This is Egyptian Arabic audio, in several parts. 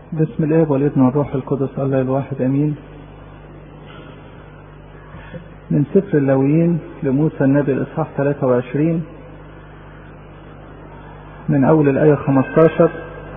بسم الاب والابن والروح القدس الله الواحد امين من سفر اللاويين لموسى النبي الاصحاح 23 من اول الايه 15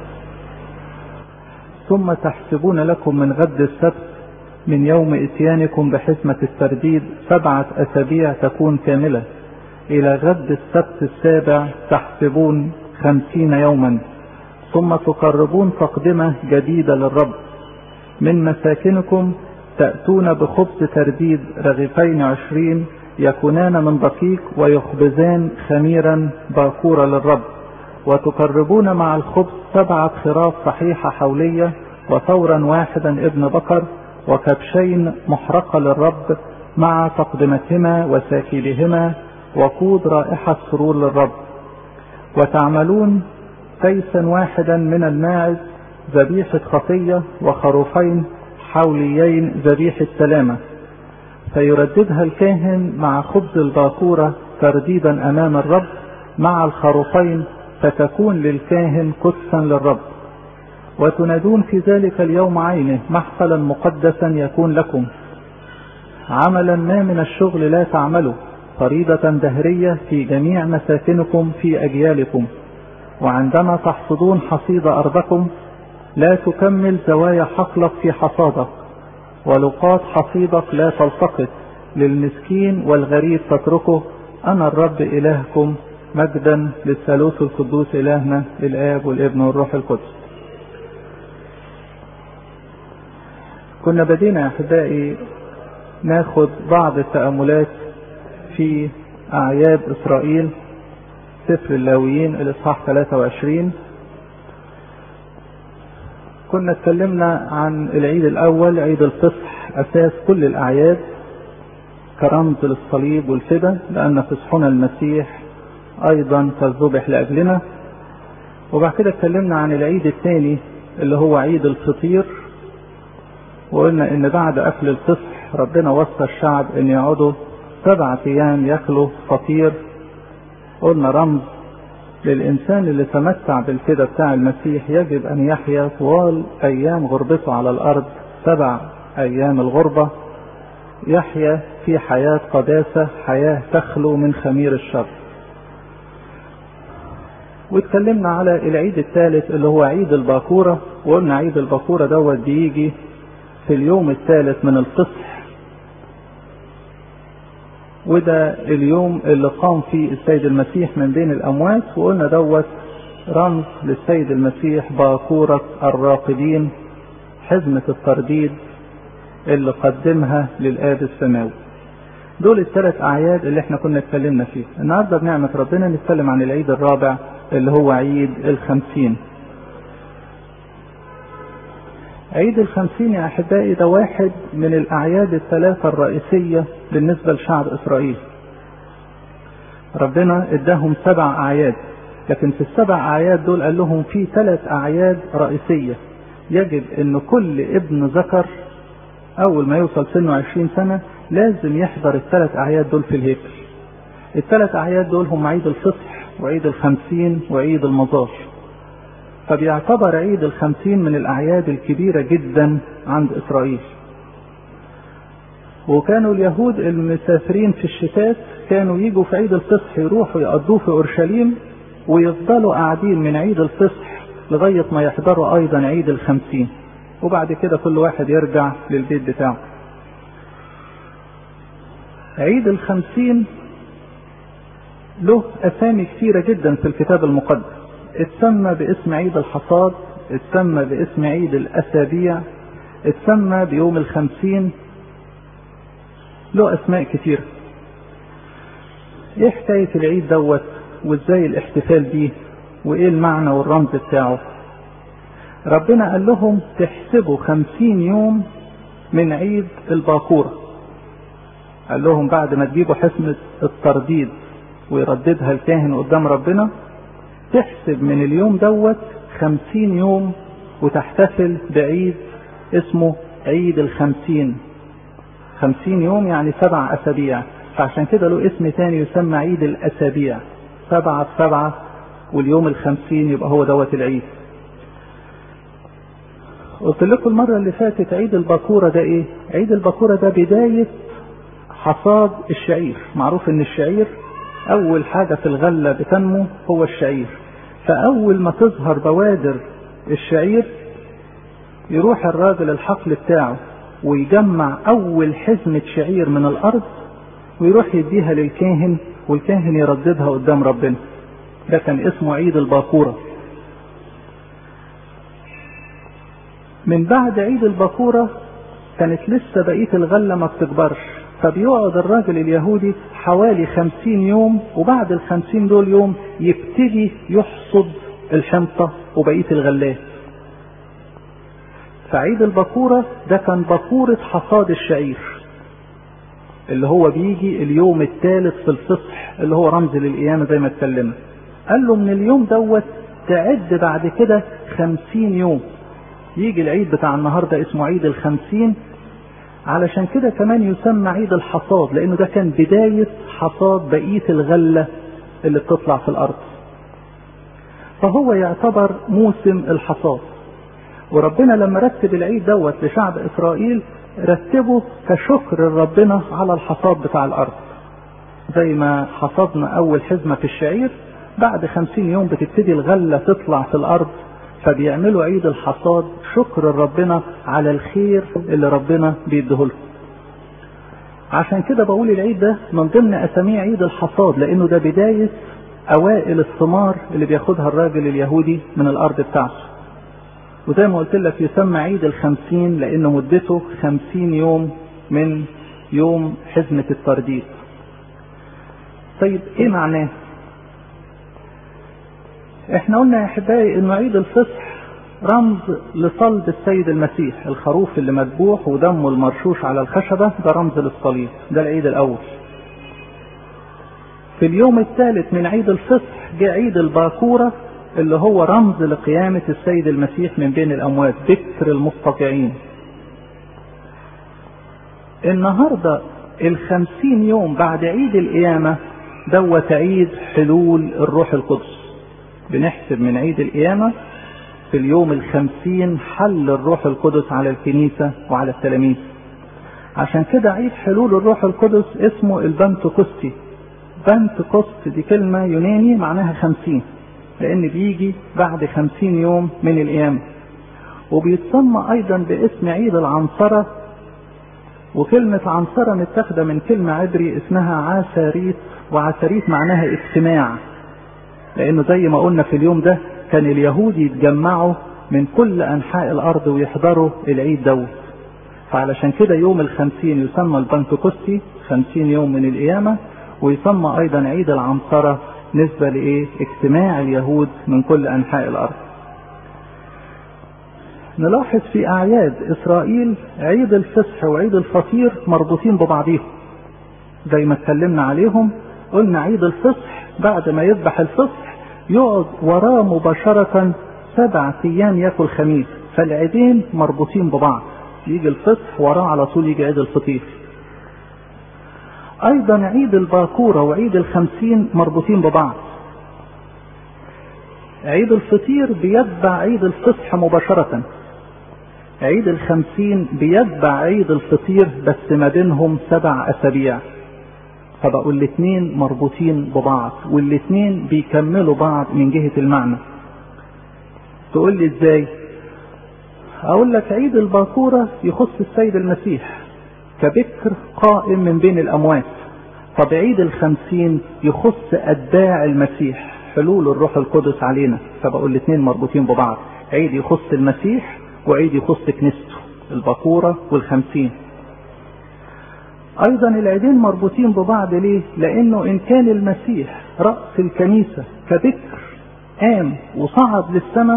ثم تحسبون لكم من غد السبت من يوم اتيانكم بحزمة الترديد سبعة اسابيع تكون كاملة الى غد السبت السابع تحسبون خمسين يوما ثم تقربون تقدمة جديدة للرب من مساكنكم تأتون بخبز ترديد رغيفين عشرين يكونان من دقيق ويخبزان خميرا باكورا للرب وتقربون مع الخبز سبعة خراف صحيحة حولية وثورا واحدا ابن بقر وكبشين محرقة للرب مع تقدمتهما وساكيلهما وقود رائحة سرور للرب وتعملون كيسا واحدا من الماعز ذبيحة خطية وخروفين حوليين ذبيحة سلامة فيرددها الكاهن مع خبز الباكورة ترديدا أمام الرب مع الخروفين فتكون للكاهن قدسا للرب وتنادون في ذلك اليوم عينه محفلا مقدسا يكون لكم عملا ما من الشغل لا تعملوا فريضة دهرية في جميع مساكنكم في أجيالكم وعندما تحصدون حصيد أرضكم لا تكمل زوايا حقلك في حصادك ولقاط حصيدك لا تلتقط للمسكين والغريب تتركه أنا الرب إلهكم مجدا للثالوث القدوس إلهنا الآب والابن والروح القدس كنا بدينا يا أحبائي ناخد بعض التأملات في أعياد إسرائيل سفر اللاويين الإصحاح 23 كنا اتكلمنا عن العيد الأول عيد الفصح أساس كل الأعياد كرمز للصليب والفدا لأن فصحنا المسيح أيضا كالذبح لأجلنا وبعد كده اتكلمنا عن العيد الثاني اللي هو عيد الفطير وقلنا إن بعد أكل الفصح ربنا وصى الشعب إن يقعدوا سبعة أيام ياكلوا فطير قلنا رمز للإنسان اللي تمتع بالفدا بتاع المسيح يجب أن يحيا طوال أيام غربته على الأرض سبع أيام الغربة يحيا في حياة قداسة حياة تخلو من خمير الشر واتكلمنا على العيد الثالث اللي هو عيد الباكورة وقلنا عيد الباكورة دوت بيجي في اليوم الثالث من الفصح وده اليوم اللي قام فيه السيد المسيح من بين الأموات وقلنا دوت رمز للسيد المسيح باكورة الراقدين حزمة الترديد اللي قدمها للآب السماوي دول الثلاث أعياد اللي احنا كنا اتكلمنا فيه النهاردة بنعمة ربنا نتكلم عن العيد الرابع اللي هو عيد الخمسين عيد الخمسين يا أحبائي ده واحد من الأعياد الثلاثة الرئيسية بالنسبة لشعب إسرائيل ربنا اداهم سبع أعياد لكن في السبع أعياد دول قال لهم في ثلاث أعياد رئيسية يجب أن كل ابن ذكر أول ما يوصل سنه عشرين سنة لازم يحضر الثلاث أعياد دول في الهيكل الثلاث أعياد دول هم عيد الفصح وعيد الخمسين وعيد المزار فبيعتبر عيد الخمسين من الأعياد الكبيرة جدا عند إسرائيل وكانوا اليهود المسافرين في الشتات كانوا يجوا في عيد الفصح يروحوا يقضوه في أورشليم ويفضلوا قاعدين من عيد الفصح لغاية ما يحضروا أيضا عيد الخمسين وبعد كده كل واحد يرجع للبيت بتاعه عيد الخمسين له أسامي كثيرة جدا في الكتاب المقدس اتسمى باسم عيد الحصاد اتسمى باسم عيد الأسابيع اتسمى بيوم الخمسين له أسماء كتيرة ايه حكاية العيد دوت وازاي الاحتفال بيه وايه المعنى والرمز بتاعه ربنا قال لهم تحسبوا خمسين يوم من عيد الباكورة قال لهم بعد ما تجيبوا حسمة الترديد ويرددها الكاهن قدام ربنا تحسب من اليوم دوت خمسين يوم وتحتفل بعيد اسمه عيد الخمسين خمسين يوم يعني سبع أسابيع فعشان كده له اسم تاني يسمى عيد الأسابيع سبعة سبعة واليوم الخمسين يبقى هو دوت العيد قلت لكم المرة اللي فاتت عيد الباكورة ده ايه عيد الباكورة ده بداية حصاد الشعير معروف ان الشعير اول حاجة في الغلة بتنمو هو الشعير فاول ما تظهر بوادر الشعير يروح الراجل الحقل بتاعه ويجمع اول حزمة شعير من الارض ويروح يديها للكاهن والكاهن يرددها قدام ربنا ده كان اسمه عيد الباكورة من بعد عيد الباكورة كانت لسه بقية الغلة ما بتكبرش فبيقعد الراجل اليهودي حوالي خمسين يوم وبعد الخمسين دول يوم يبتدي يحصد الحنطة وبقية الغلات فعيد البكورة ده كان بكورة حصاد الشعير اللي هو بيجي اليوم الثالث في الفصح اللي هو رمز للقيامة زي ما اتكلمنا قال له من اليوم دوت تعد بعد كده خمسين يوم يجي العيد بتاع النهاردة اسمه عيد الخمسين علشان كده كمان يسمى عيد الحصاد لانه ده كان بداية حصاد بقية الغلة اللي بتطلع في الارض فهو يعتبر موسم الحصاد وربنا لما رتب العيد دوت لشعب اسرائيل رتبه كشكر لربنا على الحصاد بتاع الارض زي ما حصدنا اول حزمة في الشعير بعد خمسين يوم بتبتدي الغلة تطلع في الارض فبيعملوا عيد الحصاد شكر ربنا على الخير اللي ربنا بيديهوله عشان كده بقول العيد ده من ضمن اساميه عيد الحصاد لانه ده بداية اوائل الثمار اللي بياخدها الراجل اليهودي من الارض بتاعته وزي ما قلت لك يسمى عيد الخمسين لانه مدته خمسين يوم من يوم حزمة الترديد طيب ايه معناه احنا قلنا يا احبائي انه عيد الفصح رمز لصلب السيد المسيح الخروف اللي مذبوح ودمه المرشوش على الخشبة ده رمز للصليب ده العيد الاول في اليوم الثالث من عيد الفصح جاء عيد الباكورة اللي هو رمز لقيامة السيد المسيح من بين الأموات ذكر المستطيعين النهاردة الخمسين يوم بعد عيد القيامة دوت عيد حلول الروح القدس بنحسب من عيد القيامة في اليوم الخمسين حل الروح القدس على الكنيسة وعلى التلاميذ عشان كده عيد حلول الروح القدس اسمه البنتكوستي بنتكوست دي كلمة يوناني معناها خمسين لأن بيجي بعد خمسين يوم من القيامة وبيتسمى أيضا باسم عيد العنصرة وكلمة عنصرة متاخدة من كلمة عبري اسمها عساريت وعساريت معناها اجتماع لأنه زي ما قلنا في اليوم ده كان اليهود يتجمعوا من كل أنحاء الأرض ويحضروا العيد دوت فعلشان كده يوم الخمسين يسمى البنتكوستي خمسين يوم من القيامة ويسمى أيضا عيد العنصرة نسبة لإيه؟ اجتماع اليهود من كل أنحاء الأرض. نلاحظ في أعياد إسرائيل عيد الفصح وعيد الفطير مربوطين ببعضيهم. زي ما اتكلمنا عليهم قلنا عيد الفصح بعد ما يذبح الفصح يقعد وراه مباشرة سبع أيام ياكل خميس فالعيدين مربوطين ببعض يجي الفصح وراه على طول يجي عيد الفطير ايضا عيد الباكورة وعيد الخمسين مربوطين ببعض عيد الفطير بيتبع عيد الفصح مباشرة عيد الخمسين بيتبع عيد الفطير بس ما بينهم سبع اسابيع فبقوا الاتنين مربوطين ببعض والاتنين بيكملوا بعض من جهة المعنى تقول لي ازاي اقول لك عيد الباكورة يخص السيد المسيح كبكر قائم من بين الأموات طب عيد الخمسين يخص أتباع المسيح حلول الروح القدس علينا فبقول الاثنين مربوطين ببعض عيد يخص المسيح وعيد يخص كنيسته البكورة والخمسين أيضا العيدين مربوطين ببعض ليه؟ لأنه إن كان المسيح رأس الكنيسة كبكر قام وصعد للسماء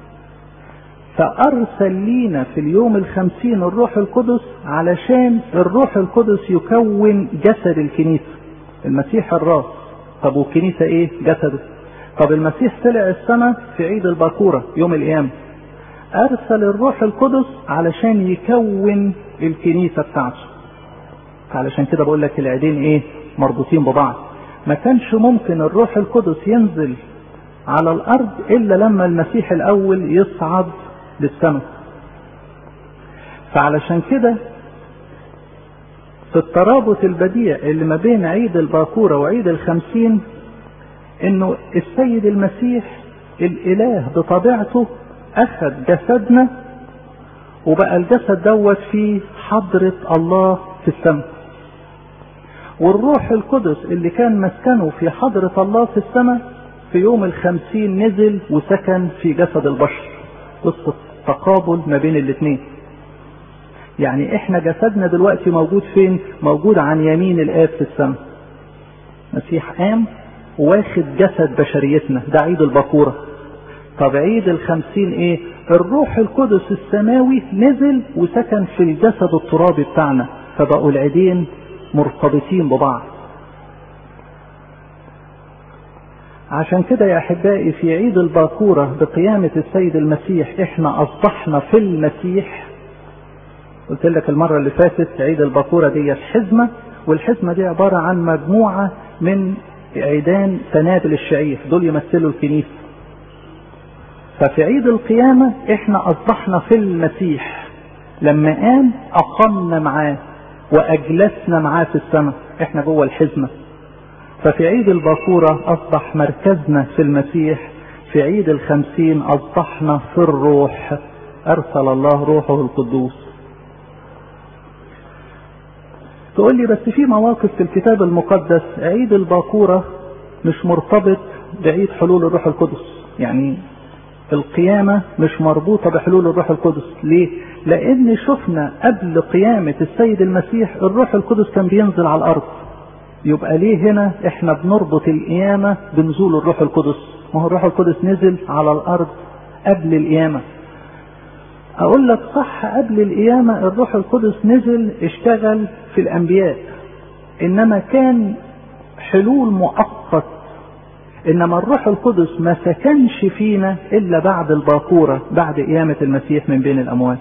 فأرسل لينا في اليوم الخمسين الروح القدس علشان الروح القدس يكون جسد الكنيسة المسيح الراس طب والكنيسة ايه جسده طب المسيح طلع السماء في عيد الباكورة يوم القيامة أرسل الروح القدس علشان يكون الكنيسة بتاعته علشان كده بقول لك العيدين ايه مربوطين ببعض ما كانش ممكن الروح القدس ينزل على الأرض إلا لما المسيح الأول يصعد للسماء فعلشان كده في الترابط البديع اللي ما بين عيد الباكورة وعيد الخمسين انه السيد المسيح الاله بطبيعته اخذ جسدنا وبقى الجسد دوت في حضرة الله في السماء والروح القدس اللي كان مسكنه في حضرة الله في السماء في يوم الخمسين نزل وسكن في جسد البشر قصة تقابل ما بين الاثنين يعني احنا جسدنا دلوقتي موجود فين موجود عن يمين الاب في السماء مسيح قام واخد جسد بشريتنا ده عيد البكورة طب عيد الخمسين ايه الروح القدس السماوي نزل وسكن في الجسد الترابي بتاعنا فبقوا العيدين مرتبطين ببعض عشان كده يا احبائي في عيد الباكوره بقيامه السيد المسيح احنا اصبحنا في المسيح قلت لك المره اللي فاتت عيد الباكوره دي حزمه والحزمه دي عباره عن مجموعه من عيدان سنابل الشعير دول يمثلوا الكنيسه ففي عيد القيامه احنا اصبحنا في المسيح لما قام اقمنا معاه واجلسنا معاه في السماء احنا جوه الحزمه ففي عيد الباكورة أصبح مركزنا في المسيح في عيد الخمسين أصبحنا في الروح أرسل الله روحه القدوس تقول لي بس في مواقف في الكتاب المقدس عيد الباكورة مش مرتبط بعيد حلول الروح القدس يعني القيامة مش مربوطة بحلول الروح القدس ليه؟ لأن شفنا قبل قيامة السيد المسيح الروح القدس كان بينزل على الأرض يبقى ليه هنا احنا بنربط القيامة بنزول الروح القدس ما هو الروح القدس نزل على الارض قبل القيامة اقول لك صح قبل القيامة الروح القدس نزل اشتغل في الانبياء انما كان حلول مؤقت انما الروح القدس ما سكنش فينا الا بعد الباكورة بعد قيامة المسيح من بين الاموات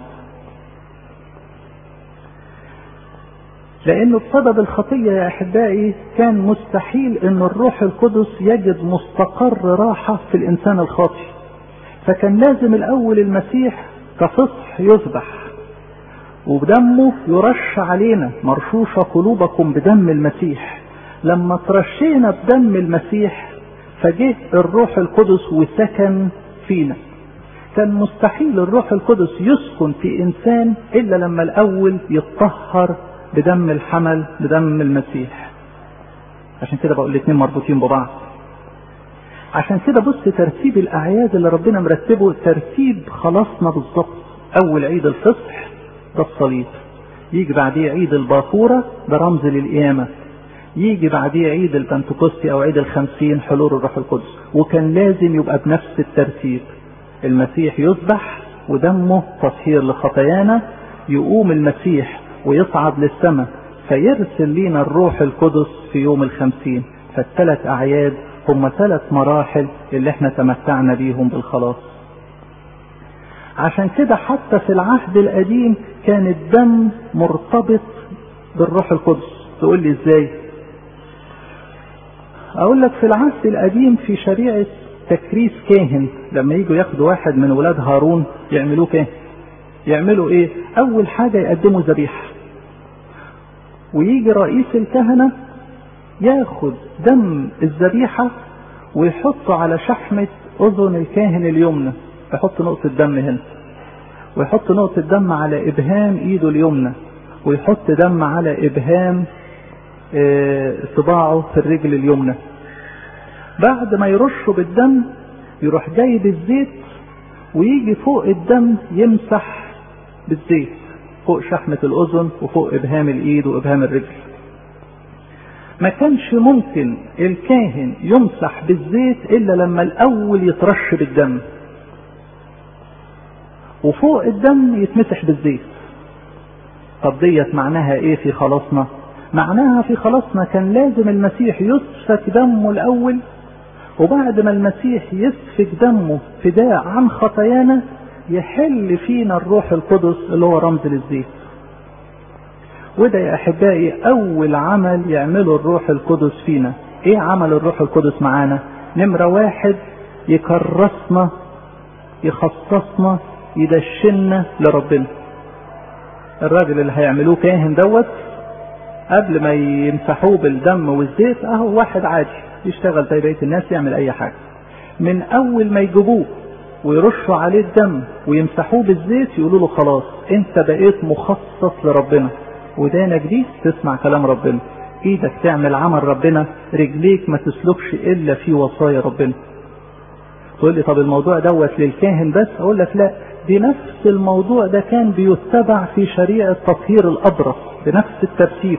لانه بسبب الخطيه يا احبائي كان مستحيل ان الروح القدس يجد مستقر راحه في الانسان الخاطئ فكان لازم الاول المسيح كفصح يذبح ودمه يرش علينا مرشوشه قلوبكم بدم المسيح لما ترشينا بدم المسيح فجه الروح القدس وسكن فينا كان مستحيل الروح القدس يسكن في انسان الا لما الاول يتطهر بدم الحمل بدم المسيح عشان كده بقول الاثنين مربوطين ببعض عشان كده بص ترتيب الاعياد اللي ربنا مرتبه ترتيب خلاصنا بالظبط اول عيد الفصح ده الصليب يجي بعديه عيد الباكورة ده رمز للقيامة يجي بعديه عيد البنتكوستي او عيد الخمسين حلول الروح القدس وكان لازم يبقى بنفس الترتيب المسيح يذبح ودمه تطهير لخطايانا يقوم المسيح ويصعد للسماء فيرسل لينا الروح القدس في يوم الخمسين فالثلاث أعياد هم ثلاث مراحل اللي احنا تمتعنا بيهم بالخلاص عشان كده حتى في العهد القديم كان الدم مرتبط بالروح القدس تقول لي ازاي اقول لك في العهد القديم في شريعة تكريس كاهن لما يجوا ياخدوا واحد من ولاد هارون يعملوه كاهن يعملوا ايه اول حاجة يقدموا ذبيحة ويجي رئيس الكهنة ياخد دم الذبيحة ويحطه على شحمة أذن الكاهن اليمنى يحط نقطة دم هنا ويحط نقطة دم على إبهام إيده اليمنى ويحط دم على إبهام صباعه في الرجل اليمنى بعد ما يرشه بالدم يروح جايب الزيت ويجي فوق الدم يمسح بالزيت فوق شحمة الأذن وفوق إبهام الإيد وإبهام الرجل ما كانش ممكن الكاهن يمسح بالزيت إلا لما الأول يترش بالدم وفوق الدم يتمسح بالزيت طب ديت معناها ايه في خلاصنا معناها في خلاصنا كان لازم المسيح يسفك دمه الاول وبعد ما المسيح يسفك دمه فداء عن خطايانا يحل فينا الروح القدس اللي هو رمز للزيت وده يا احبائي اول عمل يعمله الروح القدس فينا ايه عمل الروح القدس معانا نمرة واحد يكرسنا يخصصنا يدشنا لربنا الراجل اللي هيعملوه كاهن دوت قبل ما يمسحوه بالدم والزيت اهو واحد عادي يشتغل زي بقيه الناس يعمل اي حاجه من اول ما يجيبوه ويرشوا عليه الدم ويمسحوه بالزيت يقولوا له خلاص انت بقيت مخصص لربنا ودانك دي تسمع كلام ربنا ايدك تعمل عمل ربنا رجليك ما تسلكش الا في وصايا ربنا تقول لي طب الموضوع دوت للكاهن بس اقول لك لا دي نفس الموضوع ده كان بيتبع في شريعة تطهير الأبرص بنفس الترتيب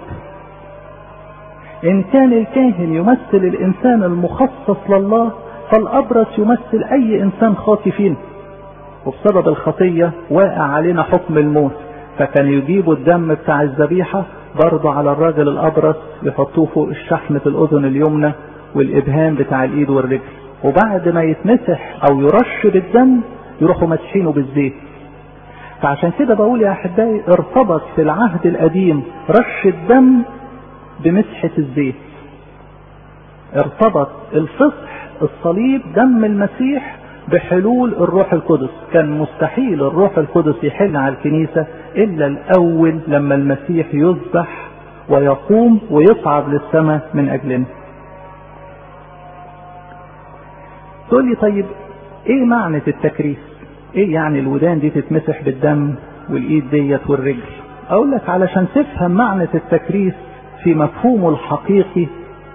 إن كان الكاهن يمثل الإنسان المخصص لله فالأبرص يمثل أي إنسان خاطي فينا وبسبب الخطية واقع علينا حكم الموت فكان يجيبوا الدم بتاع الذبيحة برضه على الراجل الأبرص يحطوه فوق الشحمة الأذن اليمنى والإبهام بتاع الإيد والرجل وبعد ما يتمسح أو يرش بالدم يروحوا مسحينه بالزيت فعشان كده بقول يا احبائي ارتبط في العهد القديم رش الدم بمسحة الزيت ارتبط الفصح الصليب دم المسيح بحلول الروح القدس كان مستحيل الروح القدس يحل على الكنيسة الا الاول لما المسيح يذبح ويقوم ويصعد للسماء من اجلنا تقول لي طيب ايه معنى التكريس ايه يعني الودان دي تتمسح بالدم والايد ديت والرجل اقول لك علشان تفهم معنى التكريس في مفهومه الحقيقي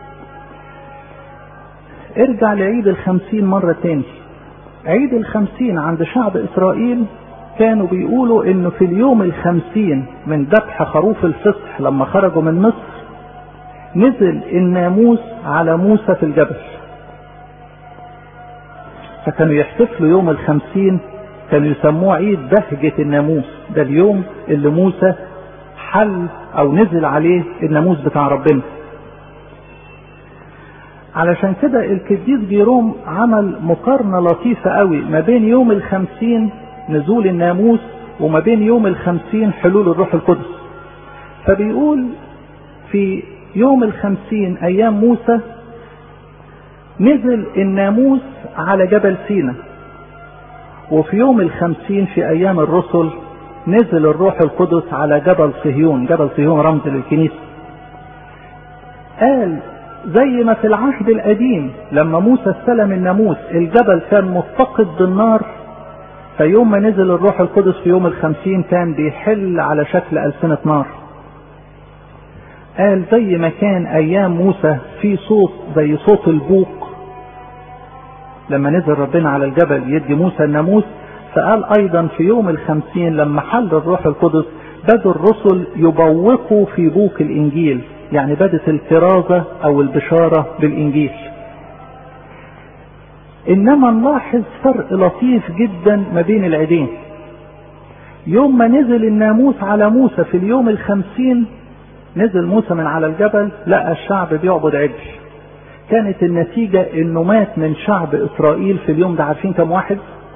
ارجع لعيد الخمسين مرة تاني عيد الخمسين عند شعب اسرائيل كانوا بيقولوا انه في اليوم الخمسين من ذبح خروف الفصح لما خرجوا من مصر نزل الناموس على موسى في الجبل فكانوا يحتفلوا يوم الخمسين كانوا يسموه عيد بهجة الناموس ده اليوم اللي موسى حل او نزل عليه الناموس بتاع ربنا علشان كده القديس جيروم عمل مقارنة لطيفة قوي ما بين يوم الخمسين نزول الناموس وما بين يوم الخمسين حلول الروح القدس فبيقول في يوم الخمسين ايام موسى نزل الناموس على جبل سينا وفي يوم الخمسين في ايام الرسل نزل الروح القدس على جبل صهيون جبل صهيون رمز للكنيسة قال زي ما في العهد القديم لما موسى استلم الناموس الجبل كان مفتقد بالنار فيوم ما نزل الروح القدس في يوم الخمسين كان بيحل على شكل ألسنة نار قال زي ما كان أيام موسى في صوت زي صوت البوق لما نزل ربنا على الجبل يدي موسى الناموس فقال ايضا في يوم الخمسين لما حل الروح القدس بدوا الرسل يبوقوا في بوق الانجيل يعني بدت الكرازة او البشارة بالانجيل انما نلاحظ فرق لطيف جدا ما بين العيدين يوم ما نزل الناموس على موسى في اليوم الخمسين نزل موسى من على الجبل لقى الشعب بيعبد عجل كانت النتيجة انه مات من شعب اسرائيل في اليوم ده عارفين كم واحد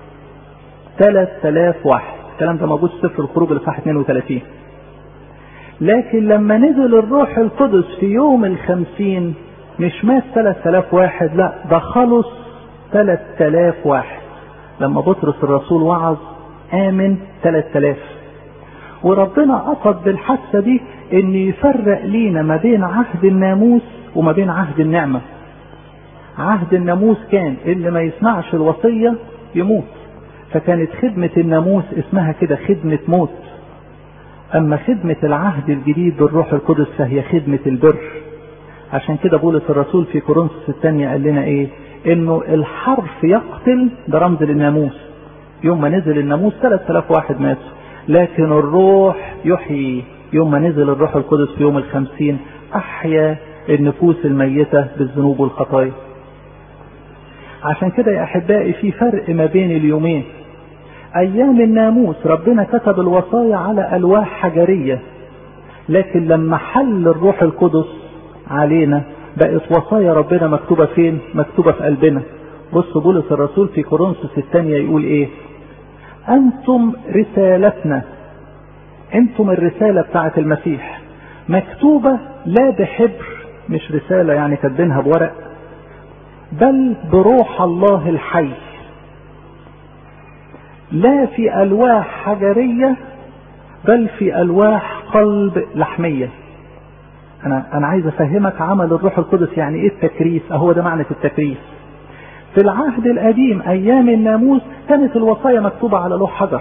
3000 واحد الكلام ده موجود في سفر الخروج الاصحاح 32 لكن لما نزل الروح القدس في يوم الخمسين مش مات 3000 واحد لا ده خلص 3000 واحد لما بطرس الرسول وعظ آمن 3000 وربنا قصد بالحادثة دي ان يفرق لينا ما بين عهد الناموس وما بين عهد النعمة عهد الناموس كان اللي ما يسمعش الوصية يموت فكانت خدمة الناموس اسمها كده خدمة موت أما خدمة العهد الجديد بالروح القدس فهي خدمة البر عشان كده بولس الرسول في كورنثوس الثانية قال لنا إيه؟ إنه الحرف يقتل ده رمز للناموس يوم ما نزل الناموس 3000 واحد ماتوا لكن الروح يحيي يوم ما نزل الروح القدس في يوم الخمسين أحيا النفوس الميتة بالذنوب والخطايا عشان كده يا أحبائي في فرق ما بين اليومين أيام الناموس ربنا كتب الوصايا على ألواح حجرية لكن لما حل الروح القدس علينا بقت وصايا ربنا مكتوبة فين؟ مكتوبة في قلبنا بص بولس الرسول في كورنثوس الثانية يقول إيه؟ أنتم رسالتنا أنتم الرسالة بتاعة المسيح مكتوبة لا بحبر مش رسالة يعني كاتبينها بورق بل بروح الله الحي لا في ألواح حجرية بل في ألواح قلب لحمية أنا أنا عايز أفهمك عمل الروح القدس يعني إيه التكريس أهو ده معنى التكريس في العهد القديم أيام الناموس كانت الوصايا مكتوبة على لوح حجر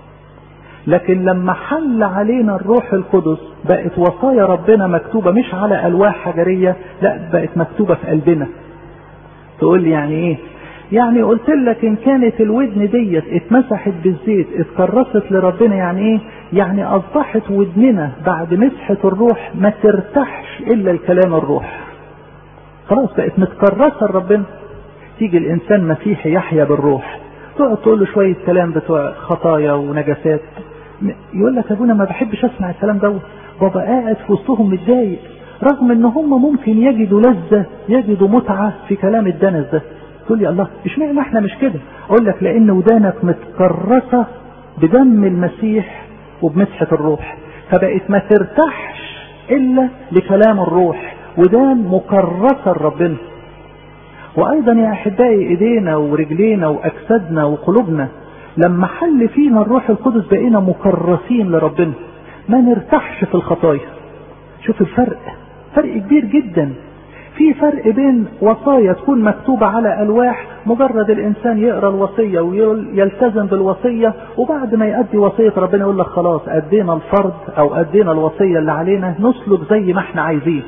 لكن لما حل علينا الروح القدس بقت وصايا ربنا مكتوبة مش على ألواح حجرية لا بقت مكتوبة في قلبنا تقول لي يعني ايه يعني قلت لك ان كانت الودن ديت اتمسحت بالزيت اتكرست لربنا يعني ايه يعني اصبحت ودننا بعد مسحة الروح ما ترتاحش الا الكلام الروح خلاص بقت متكرسة لربنا تيجي الانسان مسيحي يحيا بالروح تقعد تقول له شوية كلام بتوع خطايا ونجاسات يقول لك ابونا ما بحبش اسمع الكلام دوت بابا قاعد في وسطهم متضايق رغم ان هم ممكن يجدوا لذة يجدوا متعة في كلام الدنس ده تقول لي الله اشمعنى احنا مش كده اقول لك لان ودانك متكرسة بدم المسيح وبمسحة الروح فبقت ما ترتاحش الا لكلام الروح ودان مكرسة لربنا وايضا يا احبائي ايدينا ورجلينا واجسادنا وقلوبنا لما حل فينا الروح القدس بقينا مكرسين لربنا ما نرتاحش في الخطايا شوف الفرق فرق كبير جدا في فرق بين وصايا تكون مكتوبة على ألواح مجرد الإنسان يقرأ الوصية ويلتزم بالوصية وبعد ما يأدي وصية ربنا يقول لك خلاص أدينا الفرض أو أدينا الوصية اللي علينا نسلك زي ما احنا عايزين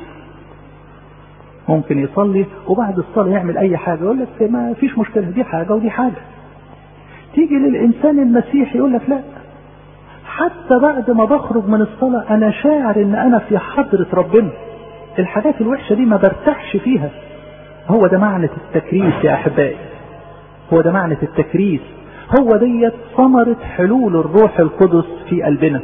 ممكن يصلي وبعد الصلاة يعمل أي حاجة يقول لك ما فيش مشكلة دي حاجة ودي حاجة تيجي للإنسان المسيحي يقول لك لا حتى بعد ما بخرج من الصلاة أنا شاعر إن أنا في حضرة ربنا الحاجات الوحشة دي ما برتاحش فيها هو ده معنى التكريس يا أحبائي هو ده معنى التكريس هو ديت ثمرة حلول الروح القدس في قلبنا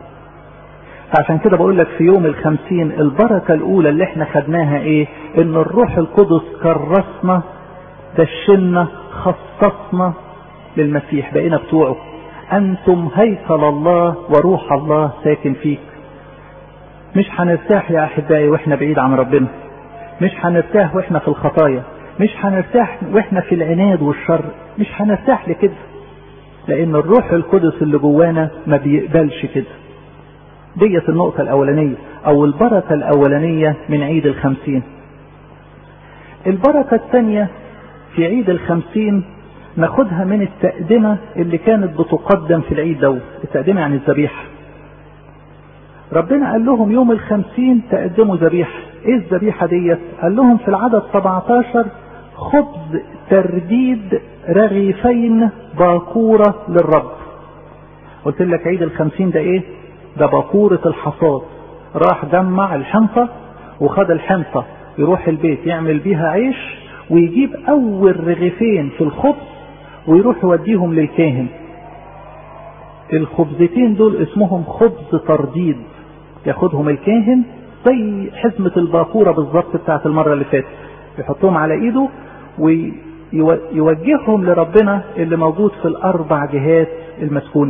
فعشان كده بقول لك في يوم الخمسين البركة الأولى اللي احنا خدناها ايه ان الروح القدس كرسنا دشنا خصصنا للمسيح بقينا بتوعه انتم هيكل الله وروح الله ساكن فيك مش هنرتاح يا احبائي واحنا بعيد عن ربنا مش هنرتاح واحنا في الخطايا مش هنرتاح واحنا في العناد والشر مش هنرتاح لكده لان الروح القدس اللي جوانا ما بيقبلش كده ديت النقطة الأولانية أو البركة الأولانية من عيد الخمسين البركة الثانية في عيد الخمسين ناخدها من التقدمة اللي كانت بتقدم في العيد دوت التقدمة يعني الذبيحة ربنا قال لهم يوم الخمسين تقدموا ذبيحة ايه الذبيحة ديت قال لهم في العدد 17 خبز ترديد رغيفين باكورة للرب قلت لك عيد الخمسين ده ايه ده باكورة الحصاد راح جمع الحنطة وخد الحنطة يروح البيت يعمل بيها عيش ويجيب اول رغيفين في الخبز ويروح يوديهم للكاهن الخبزتين دول اسمهم خبز ترديد ياخدهم الكاهن زي حزمة الباكورة بالظبط بتاعت المرة اللي فاتت يحطهم على ايده ويوجههم لربنا اللي موجود في الاربع جهات المسكونه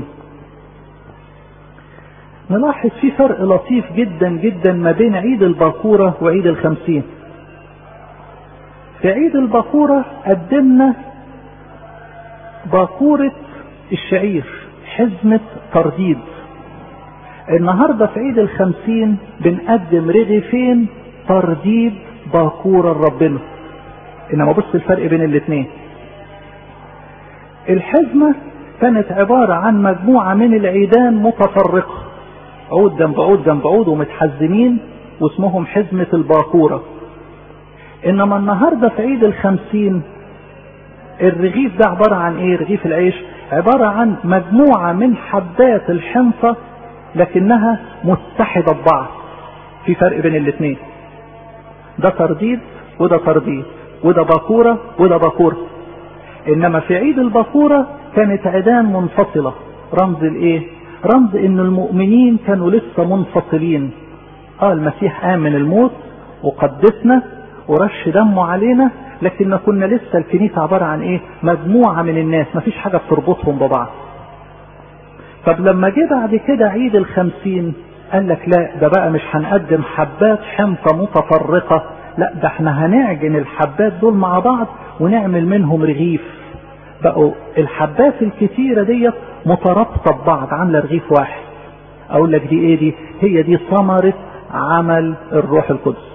نلاحظ في فرق لطيف جدا جدا ما بين عيد الباكورة وعيد الخمسين في عيد الباكورة قدمنا باكورة الشعير حزمة ترديد النهاردة في عيد الخمسين بنقدم رغيفين ترديد باكورة لربنا انما بص الفرق بين الاثنين الحزمة كانت عبارة عن مجموعة من العيدان متفرقة عود جنب عود جنب عود ومتحزمين واسمهم حزمة الباكورة انما النهاردة في عيد الخمسين الرغيف ده عبارة عن ايه رغيف العيش عبارة عن مجموعة من حبات الحنطة لكنها متحدة ببعض في فرق بين الاثنين ده ترديد وده ترديد وده باكورة وده باكورة انما في عيد الباكورة كانت عيدان منفصلة رمز الايه رمز ان المؤمنين كانوا لسه منفصلين اه المسيح قام من الموت وقدسنا ورش دمه علينا لكن كنا لسه الكنيسة عبارة عن ايه مجموعة من الناس مفيش حاجة بتربطهم ببعض طب لما جه بعد كده عيد الخمسين قال لك لا ده بقى مش هنقدم حبات حنطة متفرقة لا ده احنا هنعجن الحبات دول مع بعض ونعمل منهم رغيف بقوا الحبات الكتيرة ديت مترابطة ببعض عاملة رغيف واحد اقول لك دي ايه دي هي دي ثمرة عمل الروح القدس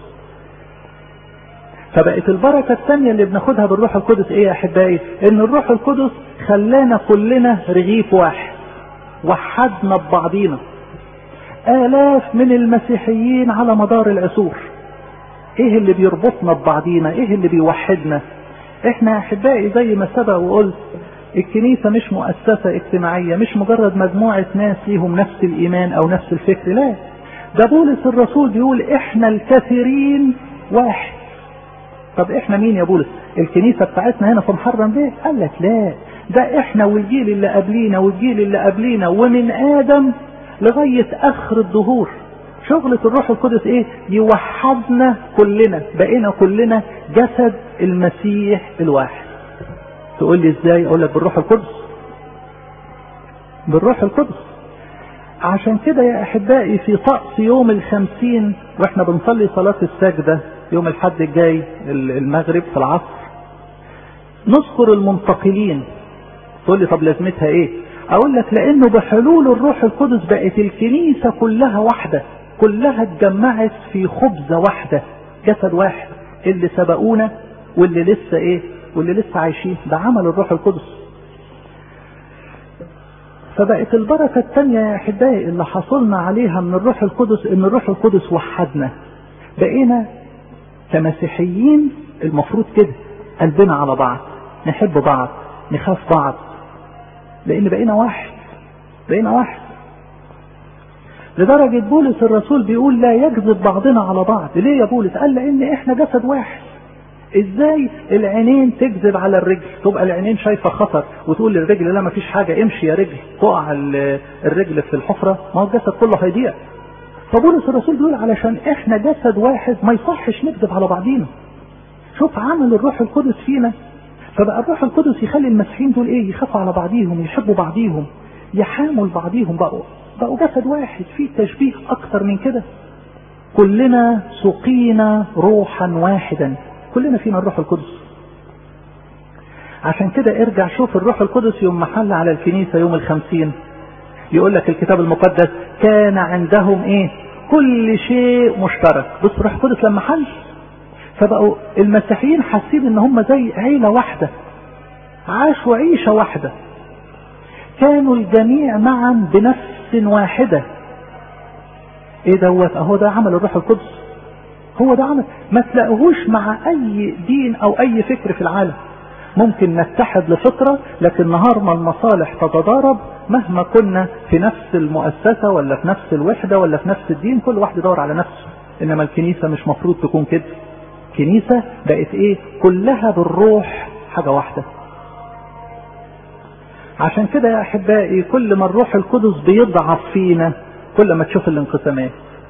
فبقت البركة الثانية اللي بناخدها بالروح القدس ايه يا احبائي ان الروح القدس خلانا كلنا رغيف واحد وحدنا ببعضينا آلاف من المسيحيين على مدار العصور ايه اللي بيربطنا ببعضينا ايه اللي بيوحدنا احنا احبائي زي ما سبق وقلت الكنيسة مش مؤسسة اجتماعية مش مجرد مجموعة ناس ليهم نفس الايمان او نفس الفكر لا ده بولس الرسول بيقول احنا الكثيرين واحد طب احنا مين يا بولس الكنيسة بتاعتنا هنا في محرم بيه قال لك لا ده احنا والجيل اللي قبلينا والجيل اللي قبلينا ومن ادم لغاية اخر الظهور شغلة الروح القدس ايه يوحدنا كلنا بقينا كلنا جسد المسيح الواحد تقول لي ازاي اقول لك بالروح القدس بالروح القدس عشان كده يا احبائي في طقس يوم الخمسين واحنا بنصلي صلاة السجدة يوم الحد الجاي المغرب في العصر نذكر المنتقلين تقول لي طب لازمتها ايه اقول لك لانه بحلول الروح القدس بقت الكنيسة كلها واحدة كلها اتجمعت في خبزة واحدة جسد واحد اللي سبقونا واللي لسه ايه واللي لسه عايشين ده عمل الروح القدس فبقت البركة الثانية يا أحبائي اللي حصلنا عليها من الروح القدس إن الروح القدس وحدنا بقينا كمسيحيين المفروض كده قلبنا على بعض نحب بعض نخاف بعض لأن بقينا واحد بقينا واحد لدرجة بولس الرسول بيقول لا يكذب بعضنا على بعض ليه يا بولس قال لأن احنا جسد واحد ازاي العينين تكذب على الرجل تبقى العينين شايفه خطر وتقول للرجل لا ما فيش حاجه امشي يا رجل تقع الرجل في الحفره ما هو الجسد كله هيضيع فبولس الرسول بيقول علشان احنا جسد واحد ما يصحش نكذب على بعضينا شوف عمل الروح القدس فينا فبقى الروح القدس يخلي المسيحيين دول ايه يخافوا على بعضيهم يحبوا بعضيهم يحاموا لبعضيهم بقوا بقوا جسد واحد في تشبيه اكتر من كده كلنا سقينا روحا واحدا كلنا فينا الروح القدس عشان كده ارجع شوف الروح القدس يوم محل على الكنيسة يوم الخمسين يقول لك الكتاب المقدس كان عندهم ايه كل شيء مشترك بص الروح القدس لما حل فبقوا المسيحيين حاسين ان هم زي عيلة واحدة عاشوا عيشة واحدة كانوا الجميع معا بنفس واحدة ايه دوت اهو ده عمل الروح القدس هو ده عمل ما تلاقوهوش مع اي دين او اي فكر في العالم ممكن نتحد لفكرة لكن نهار ما المصالح تتضارب مهما كنا في نفس المؤسسة ولا في نفس الوحدة ولا في نفس الدين كل واحد يدور على نفسه انما الكنيسة مش مفروض تكون كده كنيسة بقت ايه كلها بالروح حاجة واحدة عشان كده يا احبائي كل ما الروح القدس بيضعف فينا كل ما تشوف الانقسامات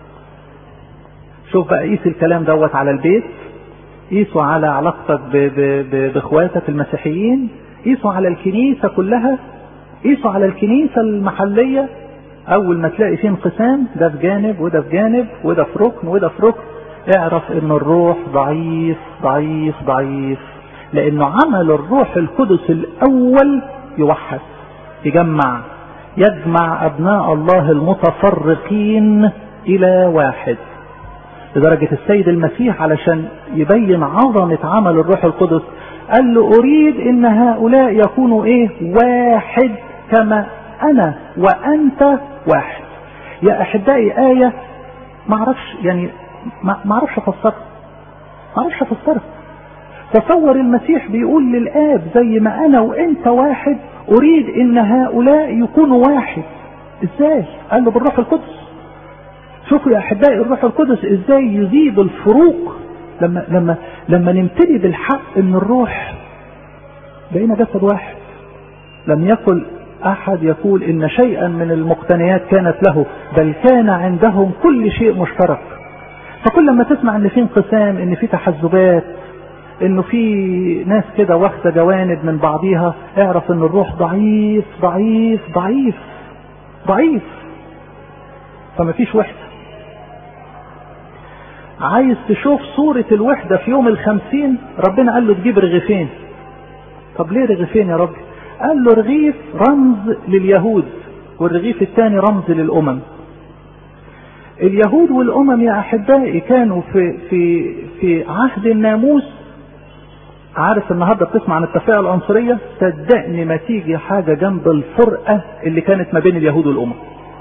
شوف بقى قيس الكلام دوت على البيت قيسوا على علاقتك باخواتك المسيحيين قيسوا على الكنيسة كلها قيسوا على الكنيسة المحلية اول ما تلاقي فيه انقسام ده في جانب وده في جانب وده في ركن وده في ركن اعرف ان الروح ضعيف ضعيف ضعيف لانه عمل الروح القدس الاول يوحد يجمع يجمع ابناء الله المتفرقين الى واحد لدرجة السيد المسيح علشان يبين عظمة عمل الروح القدس قال له أريد إن هؤلاء يكونوا إيه واحد كما أنا وأنت واحد يا أحبائي آية ما أعرفش يعني ما أعرفش أفسرها ما أعرفش أفسرها تصور المسيح بيقول للآب زي ما أنا وأنت واحد أريد إن هؤلاء يكونوا واحد إزاي؟ قال له بالروح القدس شوفوا يا احبائي الروح القدس ازاي يذيب الفروق لما لما لما نمتلي بالحق ان الروح بقينا جسد واحد لم يقل احد يقول ان شيئا من المقتنيات كانت له بل كان عندهم كل شيء مشترك فكل ما تسمع ان في انقسام ان في تحزبات انه في ناس كده واخده جوانب من بعضيها اعرف ان الروح ضعيف ضعيف ضعيف ضعيف فما فيش وحده عايز تشوف صورة الوحدة في يوم الخمسين ربنا قال له تجيب رغيفين طب ليه رغيفين يا رب قال له رغيف رمز لليهود والرغيف الثاني رمز للأمم اليهود والامم يا احبائي كانوا في في في عهد الناموس عارف النهارده بتسمع عن التفرقه العنصريه صدقني ما تيجي حاجه جنب الفرقه اللي كانت ما بين اليهود والامم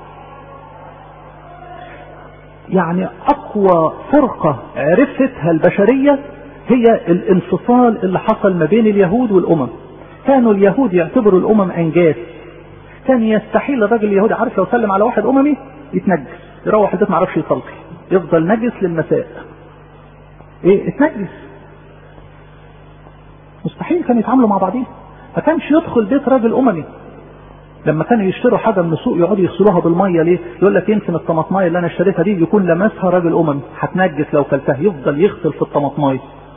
يعني اقوى فرقه عرفتها البشريه هي الانفصال اللي حصل ما بين اليهود والامم كانوا اليهود يعتبروا الامم انجاز كان يستحيل الراجل اليهودي عارف لو سلم على واحد اممي يتنجس يروح البيت ما يعرفش يصلي يفضل نجس للمساء ايه اتنجس مستحيل كانوا يتعاملوا مع بعضهم ما كانش يدخل بيت راجل اممي لما كانوا يشتروا حاجه من السوق يقعدوا يغسلوها بالميه ليه؟ يقول لك يمكن الطماطمايه اللي انا اشتريتها دي يكون لمسها راجل اممي هتنجس لو كلتها يفضل يغسل في الطماطمايه.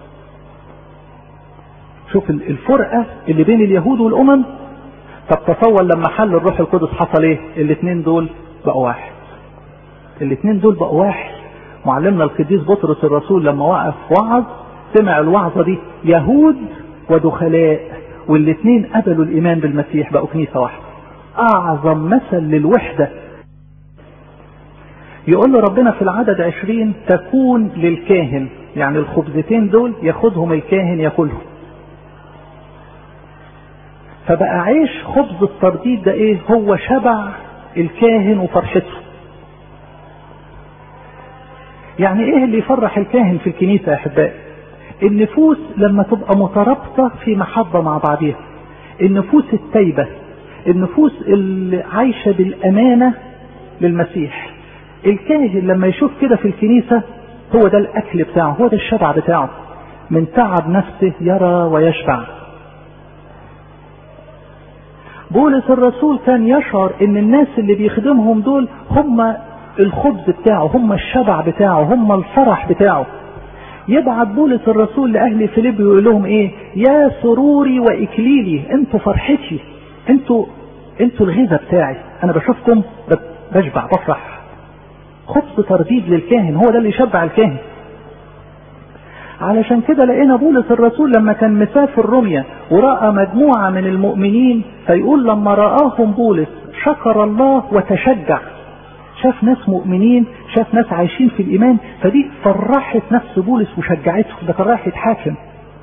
شوف الفرقه اللي بين اليهود والامم طب تصور لما حل الروح القدس حصل ايه؟ الاثنين دول بقوا واحد. الاثنين دول بقوا واحد. معلمنا القديس بطرس الرسول لما وقف وعظ سمع الوعظه دي يهود ودخلاء والاثنين قبلوا الايمان بالمسيح بقوا كنيسه واحده. اعظم مثل للوحدة يقول له ربنا في العدد عشرين تكون للكاهن يعني الخبزتين دول ياخدهم الكاهن ياكلهم فبقى عيش خبز الترديد ده ايه هو شبع الكاهن وفرحته يعني ايه اللي يفرح الكاهن في الكنيسة يا احبائي النفوس لما تبقى مترابطة في محبة مع بعضها النفوس التايبة النفوس اللي عايشة بالأمانة للمسيح الكاهن لما يشوف كده في الكنيسة هو ده الأكل بتاعه هو ده الشبع بتاعه من تعب نفسه يرى ويشبع بولس الرسول كان يشعر ان الناس اللي بيخدمهم دول هم الخبز بتاعه هم الشبع بتاعه هم الفرح بتاعه يبعت بولس الرسول لأهل فيليب ويقول لهم ايه يا سروري وإكليلي انتوا فرحتي انتوا انتوا الغذاء بتاعي انا بشوفكم بشبع بفرح خبز ترديد للكاهن هو ده اللي يشبع الكاهن علشان كده لقينا بولس الرسول لما كان مسافر روميا ورأى مجموعة من المؤمنين فيقول لما رآهم بولس شكر الله وتشجع شاف ناس مؤمنين شاف ناس عايشين في الإيمان فدي فرحت نفس بولس وشجعته ده كان رايح يتحاكم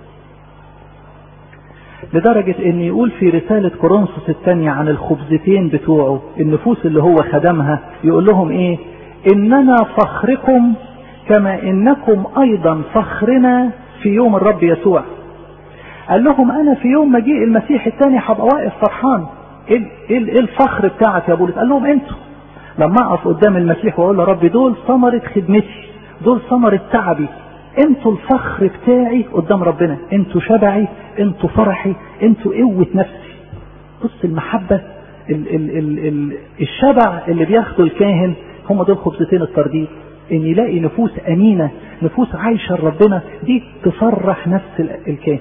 لدرجة ان يقول في رسالة كورنثوس الثانية عن الخبزتين بتوعه النفوس اللي هو خدمها يقول لهم ايه اننا فخركم كما انكم ايضا فخرنا في يوم الرب يسوع قال لهم انا في يوم مجيء المسيح الثاني هبقى واقف فرحان ايه ايه الفخر بتاعك يا بولس قال لهم انتوا لما اقف قدام المسيح واقول له ربي دول ثمرة خدمتي دول ثمرة تعبي انتوا الفخر بتاعي قدام ربنا انتوا شبعي انتوا فرحي انتوا قوة نفسي بص المحبة ال ال ال ال الشبع اللي بياخده الكاهن هم دول خبزتين الترديد ان يلاقي نفوس امينة نفوس عايشة لربنا دي تفرح نفس الكاهن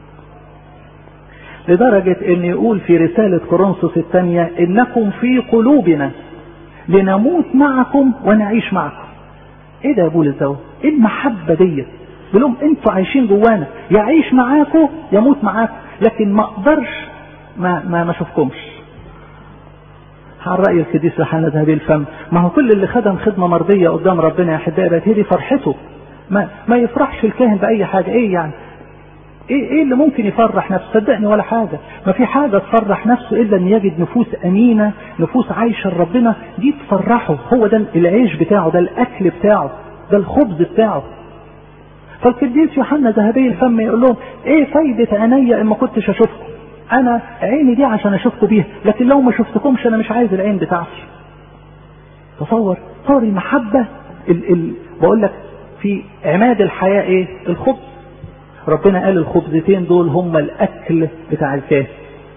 لدرجة ان يقول في رسالة كورنثوس الثانية انكم في قلوبنا لنموت معكم ونعيش معكم ايه ده يا بولس ده ايه المحبة ديت بيقول انتوا عايشين جوانا يعيش معاكم يموت معاكم لكن ما اقدرش ما ما ما اشوفكمش على رأي القديس يوحنا ذهبي الفم ما هو كل اللي خدم خدمة مرضية قدام ربنا يا أحبائي بقت هي دي فرحته ما ما يفرحش الكاهن بأي حاجة إيه يعني؟ إيه إيه اللي ممكن يفرح نفسه؟ صدقني ولا حاجة، ما في حاجة تفرح نفسه إلا إن يجد نفوس أمينة، نفوس عايشة لربنا، دي تفرحه، هو ده العيش بتاعه، ده الأكل بتاعه، ده الخبز بتاعه. فالقديس يوحنا ذهبي الفم يقول لهم إيه فايدة عينيا إن ما كنتش أشوفكم؟ انا عيني دي عشان اشوفكم بيها لكن لو ما شفتكمش انا مش عايز العين بتاعتي تصور صور المحبة ال ال بقول لك في عماد الحياة ايه الخبز ربنا قال الخبزتين دول هم الاكل بتاع الكاهن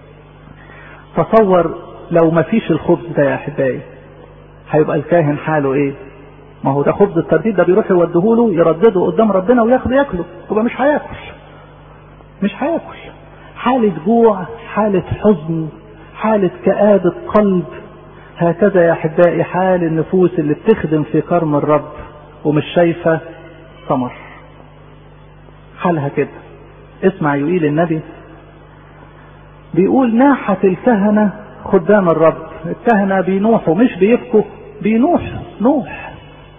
تصور لو ما فيش الخبز ده يا احبائي هيبقى الكاهن حاله ايه ما هو ده خبز الترديد ده بيروح يوديهوله يردده قدام ربنا وياخده ياكله يبقى مش هياكل مش هياكل حالة جوع حالة حزن حالة كآبة قلب هكذا يا أحبائي حال النفوس اللي بتخدم في كرم الرب ومش شايفة ثمر حالها كده اسمع يقيل النبي بيقول ناحت الكهنة خدام الرب الكهنة بينوحوا مش بيبكوا بينوح نوح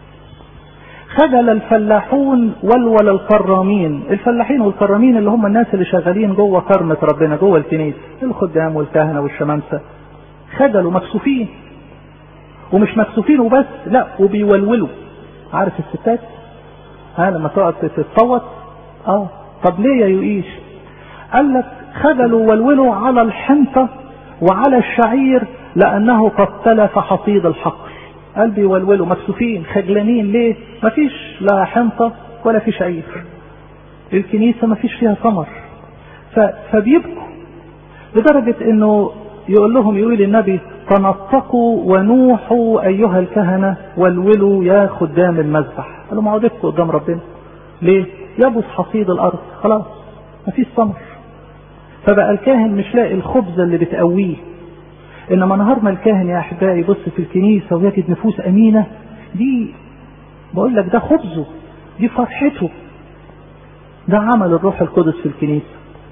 خجل الفلاحون ولول الكرامين الفلاحين والكرامين اللي هم الناس اللي شغالين جوه كرمة ربنا جوه الكنيسة الخدام والكهنة والشمامسة خجلوا مكسوفين ومش مكسوفين وبس لا وبيولولوا عارف الستات ها لما تقعد تتصوت اه طب ليه يا يؤيش قال لك خجلوا ولولوا على الحنطة وعلى الشعير لأنه قد تلف حصيد الحقل قلبي يولولوا مكسوفين خجلانين ليه مفيش لا حنطة ولا في شعير الكنيسة مفيش فيها ثمر فبيبكوا لدرجة انه يقول لهم يقول النبي تنطقوا ونوحوا ايها الكهنة والولوا يا خدام المذبح قالوا ما عودتكم قدام ربنا ليه يبص حصيد الارض خلاص مفيش ثمر فبقى الكاهن مش لاقي الخبزة اللي بتقويه انما نهار ما الكاهن يا احبائي يبص في الكنيسة ويجد نفوس امينة دي بقول لك ده خبزه دي فرحته ده عمل الروح القدس في الكنيسة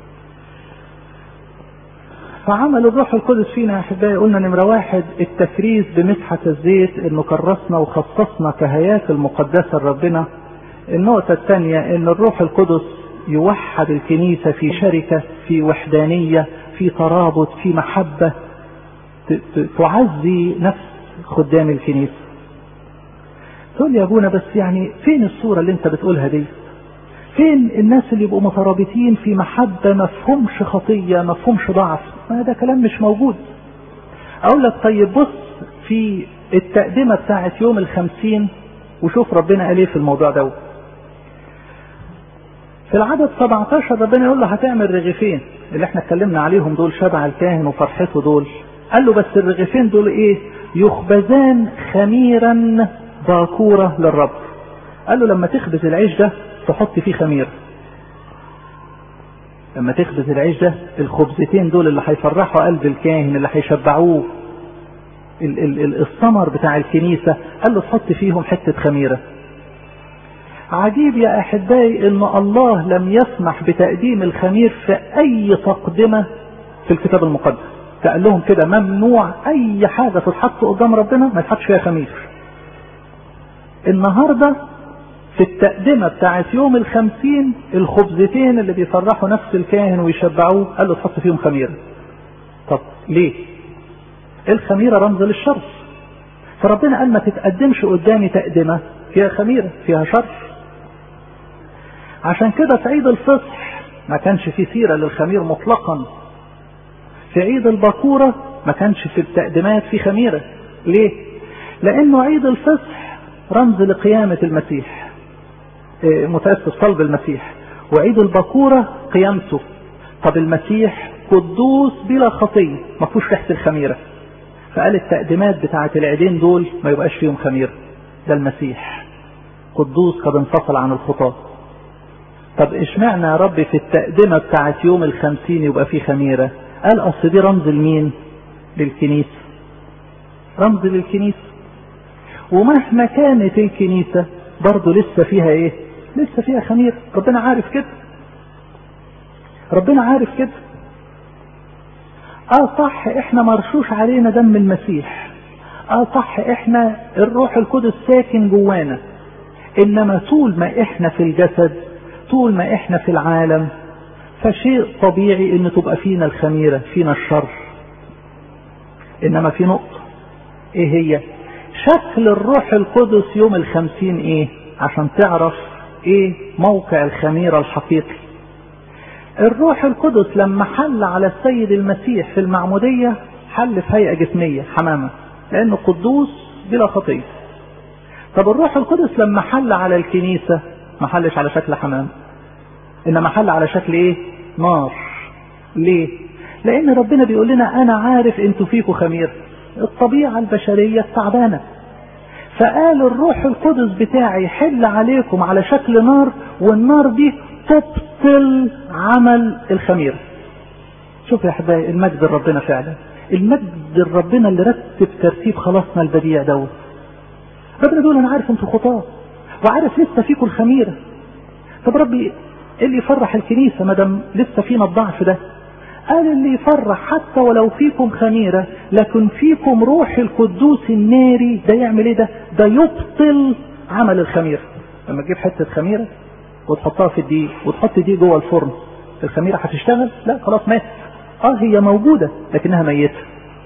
فعمل الروح القدس فينا يا احبائي قلنا نمرة واحد التكريس بمسحة الزيت انه كرسنا وخصصنا كهياكل مقدسة لربنا النقطة الثانية ان الروح القدس يوحد الكنيسة في شركة في وحدانية في ترابط في محبة تعزي نفس خدام الكنيسة تقول يا ابونا بس يعني فين الصورة اللي انت بتقولها دي فين الناس اللي يبقوا مترابطين في محبة مفهومش خطية مفهومش ضعف ما ده كلام مش موجود اقول لك طيب بص في التقدمة بتاعت يوم الخمسين وشوف ربنا قال ايه في الموضوع ده في العدد 17 ربنا يقول له هتعمل رغيفين اللي احنا اتكلمنا عليهم دول شبع الكاهن وفرحته دول قال له بس الرغيفين دول ايه يخبزان خميرا باكورة للرب قال له لما تخبز العيش ده تحط فيه خميرة لما تخبز العيش ده الخبزتين دول اللي هيفرحوا قلب الكاهن اللي هيشبعوه ال- ال- ال- الثمر بتاع الكنيسة قال له تحط فيهم حتة خميرة عجيب يا احبائي ان الله لم يسمح بتقديم الخمير في اي تقدمة في الكتاب المقدس قال لهم كده ممنوع اي حاجة تتحط قدام ربنا ما يتحطش فيها خمير النهاردة في التقدمة بتاعت يوم الخمسين الخبزتين اللي بيفرحوا نفس الكاهن ويشبعوه قال له تحط فيهم خميرة طب ليه الخميرة رمز للشر فربنا قال ما تتقدمش قدامي تقدمة فيها خميرة فيها شر عشان كده في عيد الفصح ما كانش في سيرة للخمير مطلقا في عيد البكورة ما كانش في التقديمات في خميرة ليه لانه عيد الفصح رمز لقيامة المسيح إيه متأسف صلب المسيح وعيد البكورة قيامته طب المسيح قدوس بلا خطية ما فيهوش ريحة الخميرة فقال التقديمات بتاعة العيدين دول ما يبقاش فيهم خميرة ده المسيح قدوس قد انفصل عن الخطاة طب اشمعنى يا رب في التقدمة بتاعة يوم الخمسين يبقى فيه خميرة قال اصل دي رمز لمين للكنيسة رمز للكنيسة ومهما كانت الكنيسة برضه لسه فيها ايه لسه فيها خميرة ربنا عارف كده ربنا عارف كده اه صح احنا مرشوش علينا دم المسيح اه صح احنا الروح القدس ساكن جوانا انما طول ما احنا في الجسد طول ما احنا في العالم فشيء طبيعي ان تبقى فينا الخميرة فينا الشر انما في نقطة ايه هي شكل الروح القدس يوم الخمسين ايه عشان تعرف ايه موقع الخميرة الحقيقي الروح القدس لما حل على السيد المسيح في المعمودية حل في هيئة جسمية حمامة لانه قدوس بلا خطية طب الروح القدس لما حل على الكنيسة ما حلش على شكل حمام انما حل على شكل ايه نار ليه لان ربنا بيقول لنا انا عارف انتوا فيكم خمير الطبيعة البشرية التعبانة فقال الروح القدس بتاعي يحل عليكم على شكل نار والنار دي تبطل عمل الخميرة شوف يا احبائي المجد ربنا فعلا المجد ربنا اللي رتب ترتيب خلاصنا البديع دوت ربنا بيقول انا عارف انتوا خطاه وعارف لسه فيكم الخميره طب ربي ايه اللي يفرح الكنيسه ما دام لسه فينا الضعف ده قال اللي يفرح حتى ولو فيكم خميره لكن فيكم روح القدوس الناري ده يعمل ايه ده ده يبطل عمل الخميره لما تجيب حته خميره وتحطها في الدقيق وتحط دي جوه الفرن الخميره هتشتغل لا خلاص ماتت اه هي موجوده لكنها ميته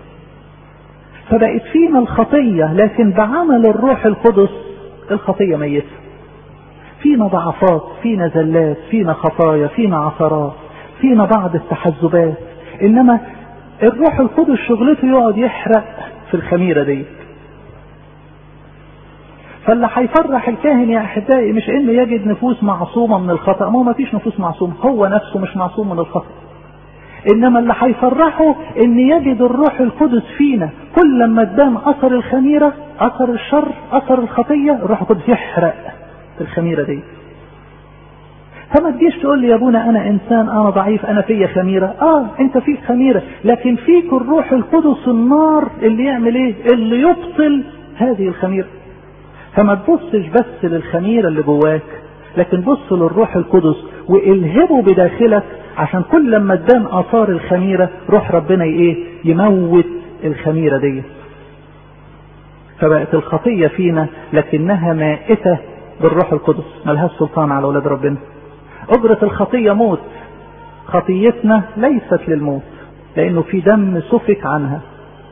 فبقت فينا الخطيه لكن بعمل الروح القدس الخطيه ميته فينا ضعفات فينا زلات فينا خطايا فينا عثرات فينا بعض التحزبات انما الروح القدس شغلته يقعد يحرق في الخميرة دي فاللي هيفرح الكاهن يا احبائي مش انه يجد نفوس معصومه من الخطا ما هو ما فيش نفوس معصومه هو نفسه مش معصوم من الخطا انما اللي هيفرحه ان يجد الروح القدس فينا كل لما تبان اثر الخميره اثر الشر اثر الخطيه الروح القدس يحرق في الخميره دي فما تجيش تقول لي يا ابونا انا انسان انا ضعيف انا فيا خميره اه انت فيك خميره لكن فيك الروح القدس النار اللي يعمل ايه اللي يبطل هذه الخميره فما تبصش بس للخميره اللي جواك لكن بص للروح القدس والهبه بداخلك عشان كل لما تبان اثار الخميره روح ربنا ايه يموت الخميره دي فبقت الخطيه فينا لكنها مائته بالروح القدس ملهاش سلطان على اولاد ربنا أجرة الخطية موت خطيتنا ليست للموت لأنه في دم سفك عنها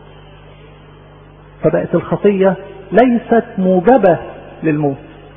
فبقت الخطية ليست موجبة للموت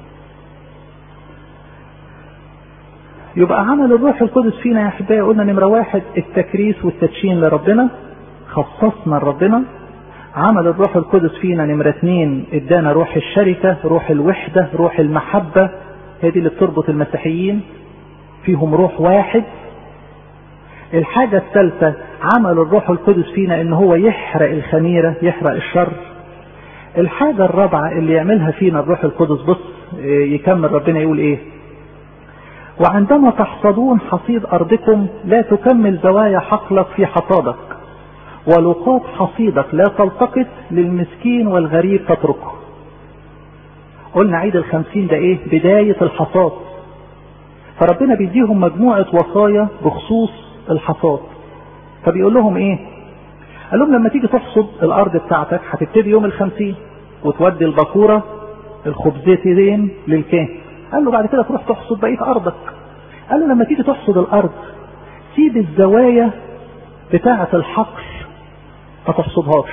يبقى عمل الروح القدس فينا يا أحبائي قلنا نمرة واحد التكريس والتدشين لربنا خصصنا لربنا عمل الروح القدس فينا نمرة اثنين ادانا روح الشركة روح الوحدة روح المحبة هي دي اللي بتربط المسيحيين فيهم روح واحد الحاجة الثالثة عمل الروح القدس فينا ان هو يحرق الخميرة يحرق الشر الحاجة الرابعة اللي يعملها فينا الروح القدس بص يكمل ربنا يقول ايه وعندما تحصدون حصيد ارضكم لا تكمل زوايا حقلك في حصادك ولقاط حصيدك لا تلتقط للمسكين والغريب تتركه قلنا عيد الخمسين ده ايه بداية الحصاد فربنا بيديهم مجموعة وصايا بخصوص الحصاد فبيقول لهم ايه قال لهم لما تيجي تحصد الارض بتاعتك هتبتدي يوم الخمسين وتودي البكورة الخبزتين للكاهن قال له بعد كده تروح تحصد بقية ارضك قال له لما تيجي تحصد الارض سيب الزوايا بتاعة الحقل ما تحصدهاش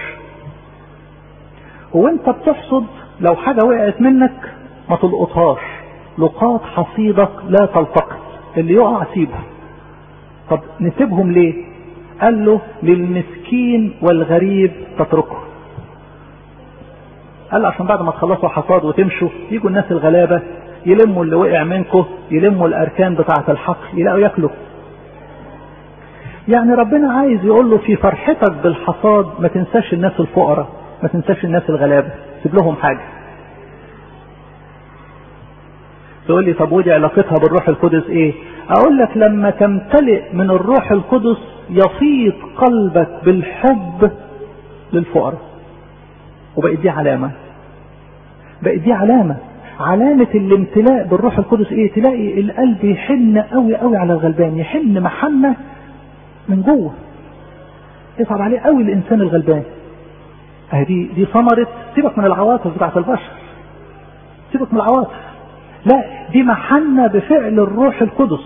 وانت بتحصد لو حاجة وقعت منك ما تلقطهاش لقاط حصيدك لا تلتقط اللي يقع سيبه طب نسيبهم ليه قال له للمسكين والغريب تتركه قال له عشان بعد ما تخلصوا حصاد وتمشوا يجوا الناس الغلابة يلموا اللي وقع منكم يلموا الاركان بتاعة الحقل يلاقوا ياكلوا يعني ربنا عايز يقول له في فرحتك بالحصاد ما تنساش الناس الفقراء ما تنساش الناس الغلابة سيب لهم حاجة تقول لي طب ودي علاقتها بالروح القدس ايه اقول لك لما تمتلئ من الروح القدس يفيض قلبك بالحب للفقراء وبقت دي علامة بقت دي علامة علامة الامتلاء بالروح القدس ايه تلاقي القلب يحن قوي قوي على الغلبان يحن محنة من جوه يصعب عليه قوي الانسان الغلبان اهي دي دي ثمرة سيبك من العواطف بتاعت البشر سيبك من العواطف لا دي محنة بفعل الروح القدس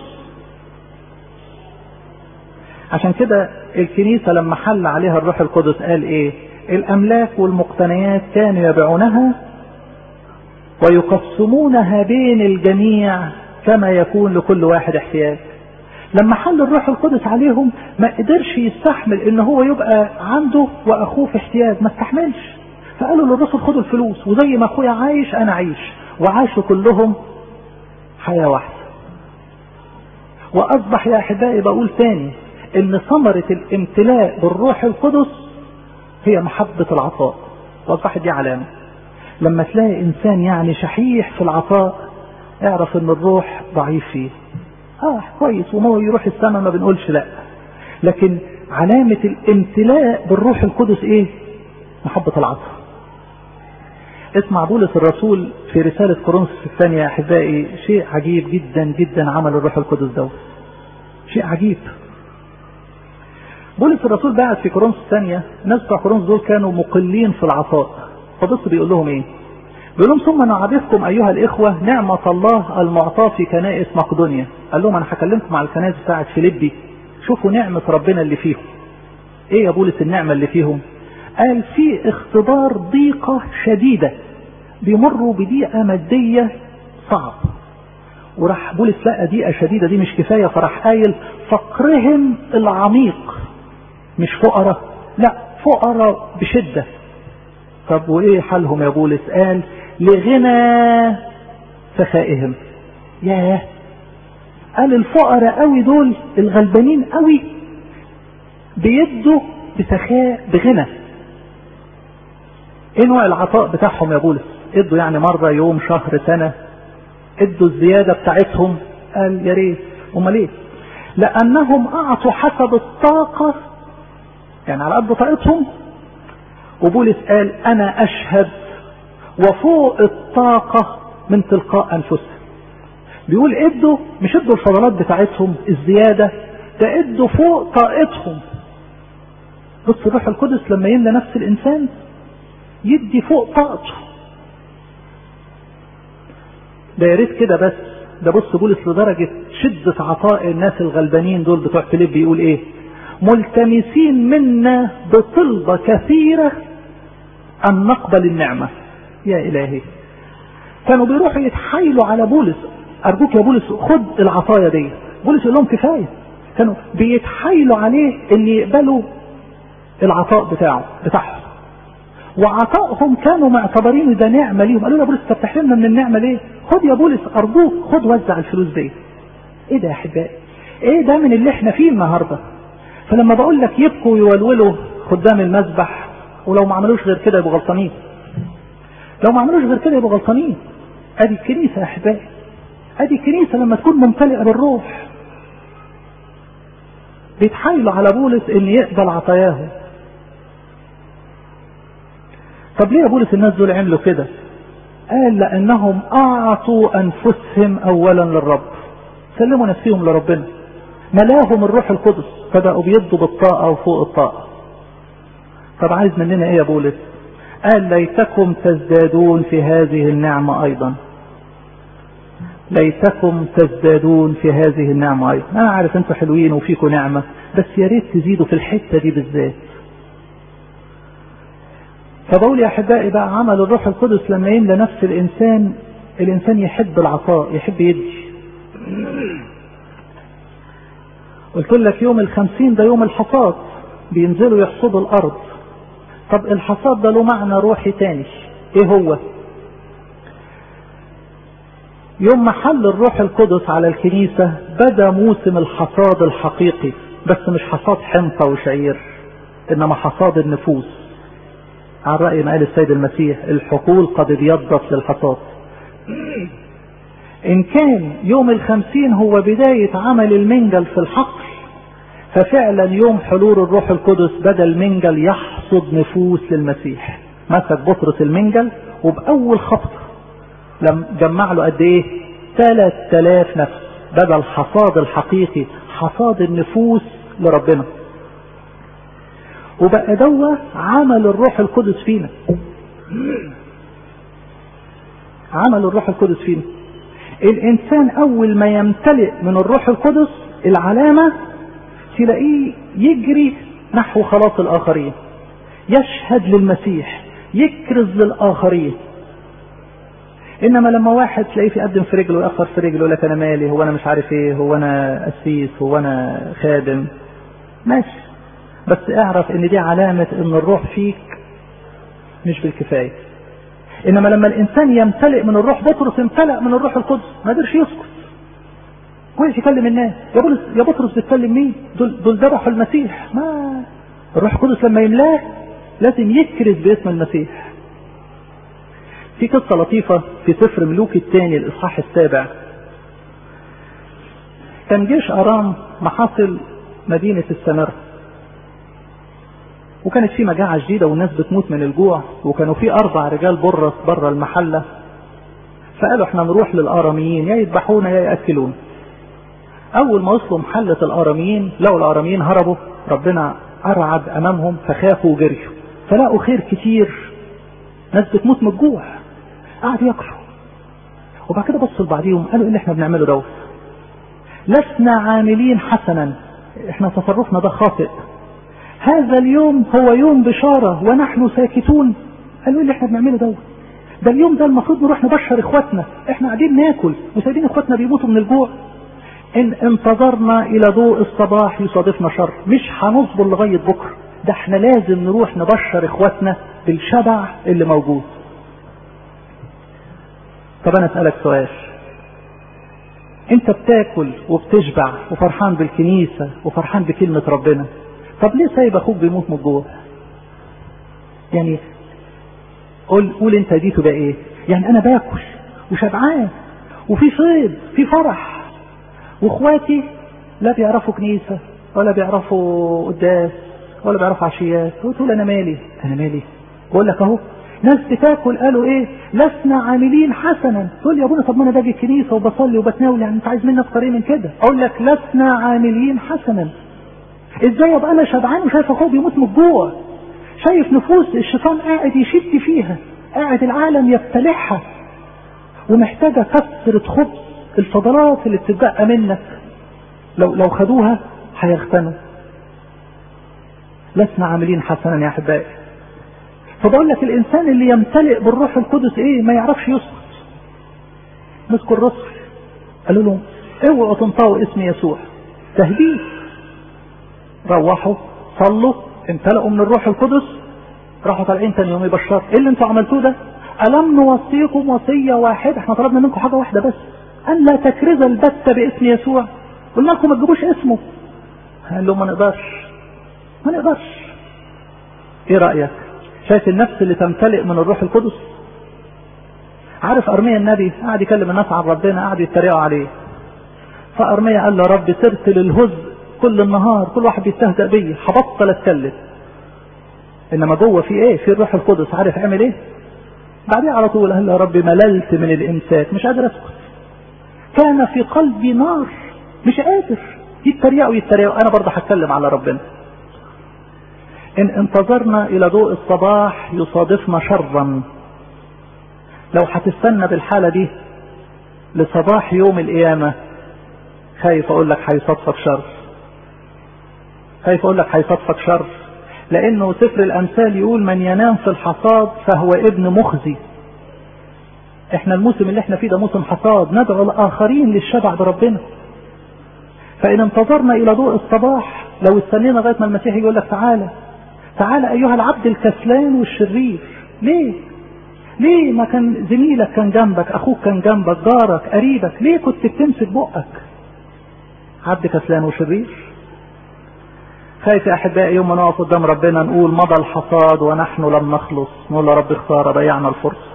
عشان كده الكنيسة لما حل عليها الروح القدس قال ايه الاملاك والمقتنيات كانوا يبيعونها ويقسمونها بين الجميع كما يكون لكل واحد احتياج لما حل الروح القدس عليهم ما قدرش يستحمل ان هو يبقى عنده واخوه في احتياج ما استحملش فقالوا للرسل خدوا الفلوس وزي ما اخويا عايش انا عايش وعاشوا كلهم حياة واحدة واصبح يا احبائي بقول تاني ان ثمرة الامتلاء بالروح القدس هي محبة العطاء واصبحت دي علامة لما تلاقي انسان يعني شحيح في العطاء اعرف ان الروح ضعيف فيه اه كويس وما يروح السماء ما بنقولش لا لكن علامة الامتلاء بالروح القدس ايه محبة العطاء اسمع بولس الرسول في رسالة كورنثوس الثانية يا احبائي شيء عجيب جدا جدا عمل الروح القدس ده شيء عجيب بولس الرسول بعد في كورنثوس الثانية الناس بتوع كورنثوس دول كانوا مقلين في العطاء فبص بيقول لهم ايه بيقول لهم ثم نعرفكم ايها الاخوه نعمه الله المعطاه في كنائس مقدونيا قال لهم انا هكلمكم على الكنائس بتاعت فيليبي شوفوا نعمه ربنا اللي فيهم ايه يا بولس النعمه اللي فيهم قال في اختبار ضيقه شديده بيمروا بضيقه ماديه صعب وراح بولس لقى ضيقه شديده دي مش كفايه فراح قايل فقرهم العميق مش فقراء لا فقراء بشده طب وايه حالهم يا بولس قال لغنى سخائهم ياه قال الفقراء قوي دول الغلبانين قوي بيدوا بسخاء بغنى ايه نوع العطاء بتاعهم يا بولس ادوا يعني مرة يوم شهر سنة ادوا الزيادة بتاعتهم قال يا ريت امال ايه لانهم اعطوا حسب الطاقة يعني على قد طاقتهم وبولس قال انا اشهد وفوق الطاقة من تلقاء انفسهم بيقول ادوا مش ادوا الفضلات بتاعتهم الزيادة ده ادوا فوق طاقتهم بص الروح القدس لما يملى نفس الانسان يدي فوق طاقته ده يا ريت كده بس ده بص بولس لدرجة شدة عطاء الناس الغلبانين دول بتوع فيليب بيقول ايه ملتمسين منا بطلبة كثيرة ان نقبل النعمة يا الهي كانوا بيروحوا يتحايلوا على بولس ارجوك يا بولس خد العطايا دي بولس يقول لهم كفاية كانوا بيتحايلوا عليه ان يقبلوا العطاء بتاعه بتاعهم وعطائهم كانوا معتبرين ده نعمة ليهم قالوا له يا بولس طب تحرمنا من النعمة ليه خد يا بولس ارجوك خد وزع الفلوس دي ايه ده يا احبائي ايه ده من اللي احنا فيه النهاردة فلما بقول لك يبكوا ويولولوا قدام المذبح ولو ما عملوش غير كده يبقوا غلطانين لو ما عملوش غير كده يبقوا غلطانين ادي الكنيسة يا احبائي ادي الكنيسة لما تكون ممتلئة بالروح بيتحايلوا على بولس ان يقبل عطاياهم طب ليه يا بولس الناس دول عملوا كده قال لانهم اعطوا انفسهم اولا للرب سلموا نفسهم لربنا ملاهم الروح القدس فبقوا بيدوا بالطاقة وفوق الطاقة طب عايز مننا ايه يا بولس قال ليتكم تزدادون في هذه النعمة ايضا ليتكم تزدادون في هذه النعمة ايضا انا عارف انتوا حلوين وفيكم نعمة بس يا ريت تزيدوا في الحتة دي بالذات فبقول يا احبائي بقى عمل الروح القدس لما يملى نفس الانسان الانسان يحب العطاء يحب يدي قلت لك يوم الخمسين ده يوم الحصاد بينزلوا يحصدوا الارض طب الحصاد ده له معنى روحي تاني ايه هو يوم ما حل الروح القدس على الكنيسة بدا موسم الحصاد الحقيقي بس مش حصاد حنطة وشعير انما حصاد النفوس عن رأي ما قال السيد المسيح الحقول قد ابيضت للحصاد ان كان يوم الخمسين هو بداية عمل المنجل في الحقل ففعلا يوم حلول الروح القدس بدا المنجل يحصد نفوس للمسيح مسك بطرس المنجل وبأول خبطة لم جمع له قد ايه 3000 نفس بدا الحصاد الحقيقي حصاد النفوس لربنا وبقى دوا عمل الروح القدس فينا عمل الروح القدس فينا الانسان اول ما يمتلئ من الروح القدس العلامة تلاقيه يجري نحو خلاص الاخرين يشهد للمسيح يكرز للاخرين انما لما واحد تلاقيه يقدم في رجله ويأخر في رجله يقول لك انا مالي هو انا مش عارف ايه هو انا قسيس هو انا خادم ماشي بس اعرف ان دي علامة ان الروح فيك مش بالكفاية انما لما الانسان يمتلئ من الروح بطرس امتلأ من الروح القدس ما قدرش يسكت وقف يكلم الناس يا بطرس يا بطرس بتكلم مين دول دول ذبحوا المسيح ما الروح القدس لما يملاه لازم يكرز باسم المسيح في قصة لطيفة في سفر ملوك الثاني الإصحاح السابع كان جيش أرام محاصل مدينة السمر وكانت في مجاعة شديدة والناس بتموت من الجوع وكانوا في أربع رجال برص بره المحلة فقالوا احنا نروح للآراميين يا يذبحونا يا يأكلونا أول ما وصلوا محلة الآراميين لقوا الآراميين هربوا ربنا أرعد أمامهم فخافوا وجريوا فلقوا خير كتير ناس بتموت من الجوع قعدوا ياكلوا وبعد كده بصوا لبعضيهم قالوا ايه اللي احنا بنعمله دوت لسنا عاملين حسنا احنا تصرفنا ده خاطئ هذا اليوم هو يوم بشارة ونحن ساكتون قالوا ايه اللي احنا بنعمله دوت ده اليوم ده المفروض نروح نبشر اخواتنا احنا قاعدين ناكل وسايبين اخواتنا بيموتوا من الجوع ان انتظرنا الى ضوء الصباح يصادفنا شر مش هنصبر لغاية بكرة ده احنا لازم نروح نبشر اخواتنا بالشبع اللي موجود طب انا اسألك سؤال انت بتاكل وبتشبع وفرحان بالكنيسة وفرحان بكلمة ربنا طب ليه سايب اخوك بيموت من الجوع يعني قول قول انت دي تبقى ايه يعني انا باكل وشبعان وفي صيد في فرح واخواتي لا بيعرفوا كنيسة ولا بيعرفوا قداس ولا بيعرفوا عشيات وتقول انا مالي انا مالي بقول لك اهو ناس بتاكل قالوا ايه لسنا عاملين حسنا تقول يا ابونا طب ما انا باجي الكنيسه وبصلي وبتناول يعني انت عايز مني اكتر ايه من كده اقول لك لسنا عاملين حسنا ازاي ابقى انا شبعان وشايف اخوه بيموت من الجوع شايف نفوس الشيطان قاعد يشد فيها قاعد العالم يبتلعها ومحتاجه كسرة خبز الفضلات اللي بتتبقى منك لو لو خدوها هيغتنوا لسنا عاملين حسنا يا احبائي فبقول لك الانسان اللي يمتلئ بالروح القدس ايه ما يعرفش يسكت نذكر الرسل قالوا لهم اوعوا تنطقوا اسم يسوع تهديد روحوا صلوا امتلأوا من الروح القدس راحوا طالعين تاني يوم يبشروا ايه اللي انتوا عملتوه ده ألم نوصيكم وصية واحدة احنا طلبنا منكم حاجة واحدة بس أن لا تكرز البتة باسم يسوع قلنا لكم ما تجيبوش اسمه قال لهم ما نقدرش ما نقدرش ايه رأيك شايف النفس اللي تمتلئ من الروح القدس عارف أرميا النبي قاعد يكلم الناس عن ربنا قاعد يتريقوا عليه فأرميا قال له رب سرت للهزء كل النهار كل واحد بيستهزأ بيا هبطل اتكلم انما جوه في ايه في الروح القدس عارف اعمل ايه بعدين على طول قال يا رب مللت من الامساك مش قادر اسكت كان في قلبي نار مش قادر يتريقوا يتريقوا انا برضه هتكلم على ربنا ان انتظرنا الى ضوء الصباح يصادفنا شرا لو هتستنى بالحالة دي لصباح يوم القيامة خايف اقول لك هيصادفك شر خايف اقول لك هيصادفك شر لانه سفر الامثال يقول من ينام في الحصاد فهو ابن مخزي احنا الموسم اللي احنا فيه ده موسم حصاد ندعو الاخرين للشبع بربنا فان انتظرنا الى ضوء الصباح لو استنينا لغايه ما المسيح يقول لك تعالى تعالى ايها العبد الكسلان والشرير ليه ليه ما كان زميلك كان جنبك اخوك كان جنبك جارك قريبك ليه كنت بتمسك بقك عبد كسلان وشرير خايف يا احبائي يوم ما نقف قدام ربنا نقول مضى الحصاد ونحن لم نخلص نقول يا رب خساره ضيعنا الفرصه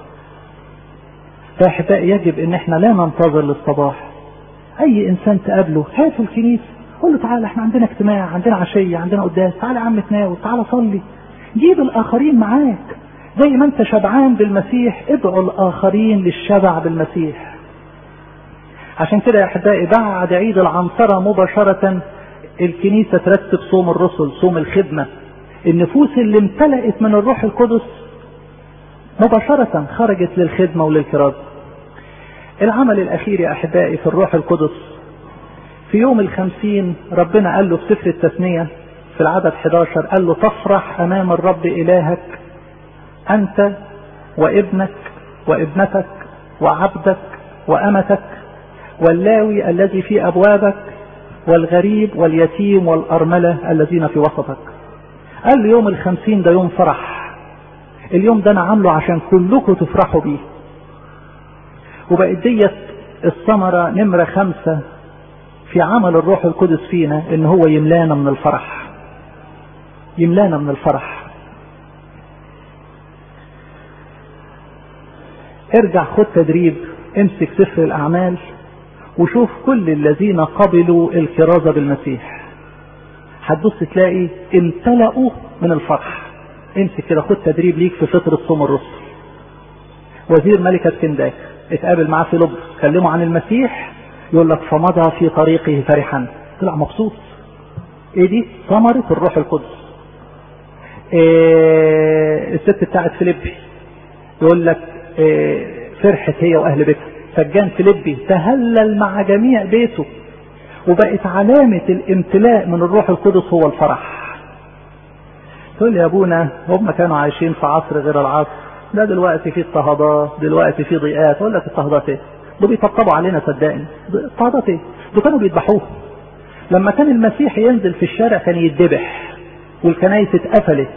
يا احبائي يجب ان احنا لا ننتظر للصباح اي انسان تقابله هاته الكنيسه قول له تعالى احنا عندنا اجتماع عندنا عشيه عندنا قداس تعالى يا عم تناول تعالى صلي جيب الاخرين معاك زي ما انت شبعان بالمسيح ادعو الاخرين للشبع بالمسيح عشان كده يا احبائي بعد عيد العنصره مباشره الكنيسه ترتب صوم الرسل صوم الخدمه النفوس اللي امتلأت من الروح القدس مباشرة خرجت للخدمة وللكرازة العمل الأخير يا أحبائي في الروح القدس في يوم الخمسين ربنا قال له في سفر التثنية في العدد 11 قال له تفرح أمام الرب إلهك أنت وابنك وابنتك وعبدك وأمتك واللاوي الذي في أبوابك والغريب واليتيم والأرملة الذين في وسطك قال له يوم الخمسين ده يوم فرح اليوم ده أنا عامله عشان كلكم تفرحوا بيه وبقت ديت الثمرة نمرة خمسة في عمل الروح القدس فينا ان هو يملانا من الفرح يملانا من الفرح ارجع خد تدريب امسك سفر الاعمال وشوف كل الذين قبلوا الكرازة بالمسيح هتبص تلاقي امتلأوا من الفرح امسك كده خد تدريب ليك في فترة صوم الرسل وزير ملكة كنداك اتقابل معاه في لبس كلمه عن المسيح يقول لك فمضى في طريقه فرحا طلع مبسوط ايه دي ثمرة الروح القدس إيه الست بتاعت فيليبي يقول لك إيه فرحت هي واهل بيتها سجان فيليبي تهلل مع جميع بيته وبقت علامة الامتلاء من الروح القدس هو الفرح تقول يا ابونا هم كانوا عايشين في عصر غير العصر ده دلوقتي في اضطهادات دلوقتي في ضيقات اقول لك اضطهادات ايه دول بيطبطبوا علينا صدقني اضطهادات ايه دول كانوا بيذبحوه لما كان المسيح ينزل في الشارع كان يتذبح والكنايس اتقفلت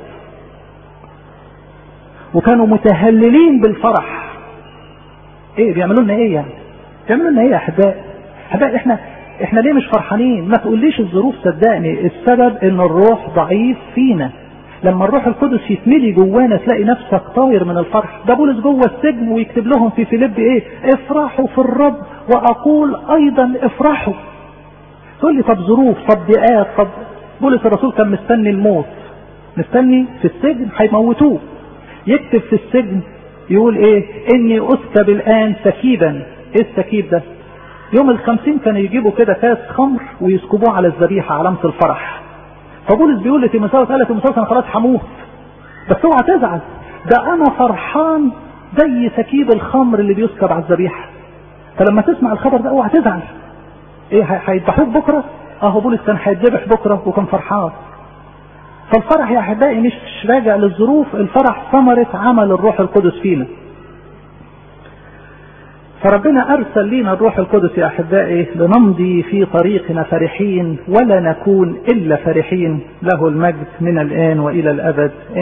وكانوا متهللين بالفرح ايه بيعملوا لنا ايه يعني بيعملوا لنا ايه يا احباء احباء احنا احنا ليه مش فرحانين ما تقوليش الظروف صدقني السبب ان الروح ضعيف فينا لما الروح القدس يتملي جوانا تلاقي نفسك طاير من الفرح ده بولس جوه السجن ويكتب لهم في فيليب ايه افرحوا في الرب واقول ايضا افرحوا تقول لي طب ظروف طب ضيقات طب بولس الرسول كان مستني الموت مستني في السجن هيموتوه يكتب في السجن يقول ايه اني اسكب الان سكيبا ايه السكيب ده يوم الخمسين كانوا يجيبوا كده كاس خمر ويسكبوه على الذبيحة علامة الفرح فبولس بيقول لتيموثاوس قال لتيموثاوس انا خلاص هموت بس اوعى تزعل ده انا فرحان زي سكيب الخمر اللي بيسكب على الذبيحة فلما تسمع الخبر ده اوعى تزعل ايه هيذبحوك بكرة اهو بولس كان هيتذبح بكرة وكان فرحان فالفرح يا احبائي مش راجع للظروف الفرح ثمرة عمل الروح القدس فينا فربنا ارسل لينا الروح القدس يا احبائي لنمضي في طريقنا فرحين ولا نكون الا فرحين له المجد من الان والى الابد